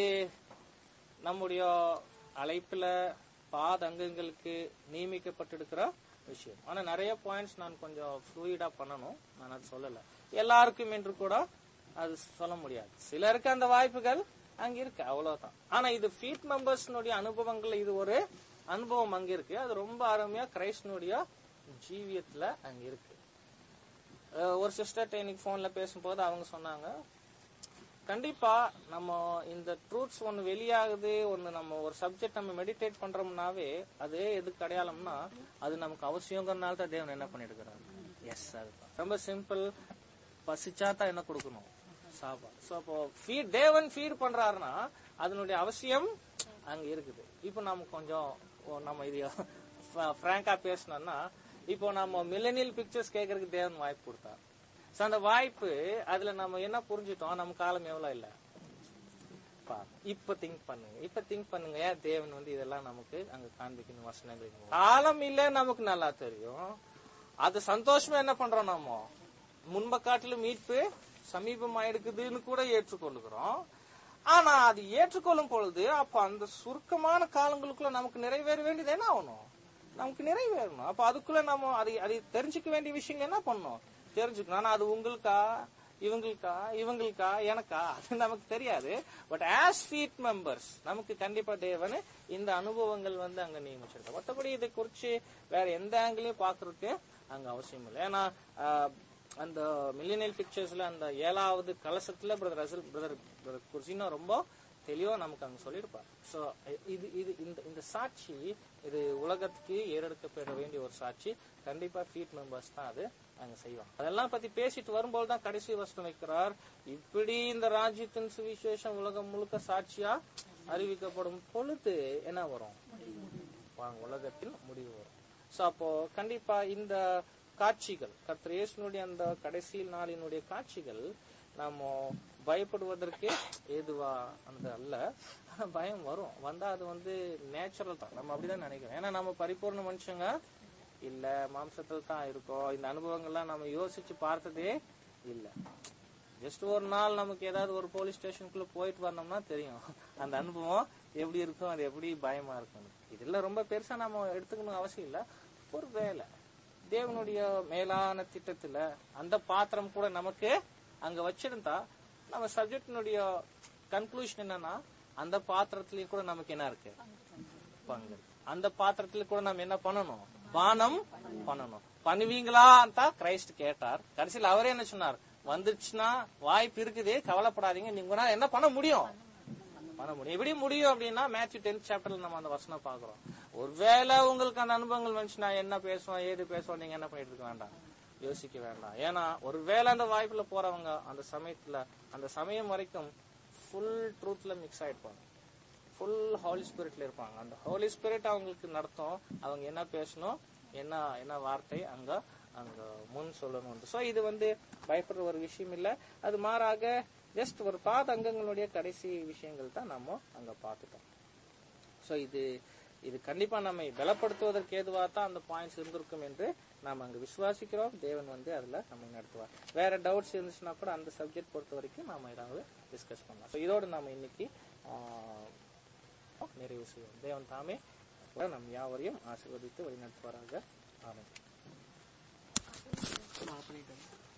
நம்முடைய அழைப்புல பாதங்கங்களுக்கு நியமிக்கப்பட்டிருக்கிற விஷயம் ஆனா நிறைய பாயிண்ட்ஸ் நான் கொஞ்சம் ஃப்ளூயிடா பண்ணணும் நான் அது சொல்லல எல்லாருக்கும் என்று கூட அது சொல்ல முடியாது சிலருக்கு அந்த வாய்ப்புகள் அங்க இருக்கு அவ்வளவுதான் ஆனா இது ஃபீட் மெம்பர்ஸ்னுடைய அனுபவங்கள் இது ஒரு அனுபவம் அங்க இருக்கு அது ரொம்ப அருமையா கிரைஸ்டனுடைய ஜீவியத்துல அங்க இருக்கு அஹ் ஒரு சிஸ்டர்ட்ட இன்னைக்கு போன்ல பேசும்போது அவங்க சொன்னாங்க கண்டிப்பா நம்ம இந்த ட்ரூத்ஸ் ஒன்னு வெளியாகுது ஒன்னு நம்ம ஒரு சப்ஜெக்ட் நம்ம மெடிடேட் பண்றோம்னாவே அது எதுக்கு அடையாளம்னா அது நமக்கு அவசியங்கிறனால தான் தேவன் என்ன பண்ணிருக்கிறாரு எஸ் அதுதான் ரொம்ப சிம்பிள் பசிச்சா தான் என்ன கொடுக்கணும் சாப்பாடு ஸோ அப்போ ஃபீட் தேவன் ஃபீட் பண்றாருன்னா அதனுடைய அவசியம் அங்க இருக்குது இப்போ நம்ம கொஞ்சம் ஓ, நம்ம இது ஃப்ராங்கா பேசணும்னா இப்போ நம்ம மில்லனியல் பிக்சர்ஸ் கேட்கறதுக்கு தேவன் வாய்ப்பு கொடுத்தார் ஸோ அந்த வாய்ப்பு அதுல நம்ம என்ன புரிஞ்சுட்டோம் நம்ம காலம் எவ்வளவு இல்ல பா, இப்ப திங்க் பண்ணுங்க இப்ப திங்க் பண்ணுங்க ஏன் தேவன் வந்து இதெல்லாம் நமக்கு அங்க காண்பிக்கணும் வசனங்கள் காலம் இல்ல நமக்கு நல்லா தெரியும் அது சந்தோஷமா என்ன பண்றோம் நாம முன்ப காட்டிலும் மீட்பு சமீபமா இருக்குதுன்னு கூட ஏற்றுக்கொள்ளுகிறோம் ஆனா அது ஏற்றுக்கொள்ளும் பொழுது அப்ப அந்த சுருக்கமான காலங்களுக்குள்ள நமக்கு நிறைவேற வேண்டியது என்ன ஆகணும் நமக்கு நிறைவேறணும் அப்ப அதுக்குள்ள நம்ம அதை அதை தெரிஞ்சுக்க வேண்டிய விஷயங்கள் என்ன பண்ணணும் தெரிஞ்சுக்கணும் ஆனா அது உங்களுக்கா இவங்களுக்கா இவங்களுக்கா எனக்கா அது நமக்கு தெரியாது பட் ஆஸ் ஃபீட் மெம்பர்ஸ் நமக்கு கண்டிப்பா தேவன் இந்த அனுபவங்கள் வந்து அங்க நியமிச்சிருக்கோம் மற்றபடி இதை குறிச்சு வேற எந்த ஆங்கிலையும் பாக்குறதுக்கு அங்க அவசியம் இல்லை ஏன்னா ஆஹ், அந்த மில்லியனியல் பிக்சர்ஸ்ல அந்த ஏழாவது கலசத்துல பிரதர் ரசல் பிரதர் பிரதர் குர்சினா ரொம்ப தெளிவா நமக்கு அங்க சொல்லியிருப்பார் சோ இது இது இந்த இந்த சாட்சி இது உலகத்துக்கு ஏறெடுக்கப்பட வேண்டிய ஒரு சாட்சி கண்டிப்பா ஃபீட் மெம்பர்ஸ் தான் அது அங்க செய்வாங்க அதெல்லாம் பத்தி பேசிட்டு வரும்போது தான் கடைசி வசனம் வைக்கிறார் இப்படி இந்த ராஜ்யத்தின் சுவிசேஷம் உலகம் முழுக்க சாட்சியா அறிவிக்கப்படும் பொழுது என்ன வரும் வாங்க உலகத்தில் முடிவு வரும் சோ அப்போ கண்டிப்பா இந்த காட்சிகள் கர்த்தர் இயேசுனுடைய அந்த கடைசி நாளினுடைய காட்சிகள் நாம பயப்படுவதற்கு ஏதுவா அந்த அல்ல ஆனா பயம் வரும் வந்தா அது வந்து நேச்சுரல் தான் நம்ம அப்படிதான் நினைக்கிறோம் ஏன்னா நம்ம பரிபூர்ண மனுஷங்க இல்ல மாம்சத்தில் தான் இருக்கோம் இந்த அனுபவங்கள்லாம் நம்ம யோசிச்சு பார்த்ததே இல்ல ஜஸ்ட் ஒரு நாள் நமக்கு ஏதாவது ஒரு போலீஸ் ஸ்டேஷனுக்குள்ள போயிட்டு வரணும்னா தெரியும் அந்த அனுபவம் எப்படி இருக்கும் அது எப்படி பயமா இருக்கும் இதுல ரொம்ப பெருசா நம்ம எடுத்துக்கணும் அவசியம் இல்ல ஒரு வேலை தேவனுடைய மேலான திட்டத்துல அந்த பாத்திரம் கூட நமக்கு அங்க வச்சிருந்தா நம்ம சப்ஜெக்டினுடைய கன்க்ளூஷன் என்னன்னா அந்த பாத்திரத்திலயும் கூட நமக்கு என்ன இருக்கு பங்கு இருக்கு. அந்த பாத்திரத்துல கூட நம்ம என்ன பண்ணணும் பானம் பண்ணணும் பண்ணுவீங்களா தான் கிரைஸ்ட் கேட்டார் கடைசியில் அவரே என்ன சொன்னார் வந்துருச்சுன்னா வாய்ப்பு இருக்குது கவலைப்படாதீங்க நீங்க என்ன பண்ண முடியும் பண்ண முடியும் எப்படி முடியும் அப்படின்னா மேத்யூ டென்த் சாப்டர்ல நம்ம அந்த வசனம் பாக்குறோம் ஒருவேளை உங்களுக்கு அந்த அனுபவங்கள் வந்துச்சுன்னா என்ன பேசுவோம் ஏது பேசுவோம் நீங்க என்ன பண்ணிட்டு இருக்க வேண்டாம் யோசிக்க வேண்டாம் ஏன்னா ஒருவேளை அந்த வாய்ப்புல போறவங்க அந்த சமயத்துல அந்த சமயம் வரைக்கும் ஃபுல் ட்ரூத்ல மிக்ஸ் ஆயிடுப்பாங்க ஃபுல் ஹோலி ஸ்பிரிட்ல இருப்பாங்க அந்த ஹோலி ஸ்பிரிட் அவங்களுக்கு நடத்தும் அவங்க என்ன பேசணும் என்ன என்ன வார்த்தை அங்க அங்க முன் சொல்லணும் சோ இது வந்து பயப்படுற ஒரு விஷயம் இல்ல அது மாறாக ஜஸ்ட் ஒரு பாத அங்கங்களுடைய கடைசி விஷயங்கள் தான் நம்ம அங்க பார்த்துட்டோம் சோ இது இது கண்டிப்பா நம்மை பலப்படுத்துவதற்கு ஏதுவாக தான் அந்த பாயிண்ட்ஸ் இருந்திருக்கும் என்று நாம் அங்க விசுவாசிக்கிறோம் தேவன் வந்து அதுல நம்ம நடத்துவார் வேற டவுட்ஸ் இருந்துச்சுன்னா கூட அந்த சப்ஜெக்ட் பொறுத்த வரைக்கும் நாம ஏதாவது டிஸ்கஸ் பண்ணலாம் ஸோ இதோடு நாம இன்னைக்கு ஆஹ், நிறைவு செய்வோம் தேவன் தாமே நம் யாவரையும் ஆசீர்வதித்து வழிநடத்துவாராக ஆமென்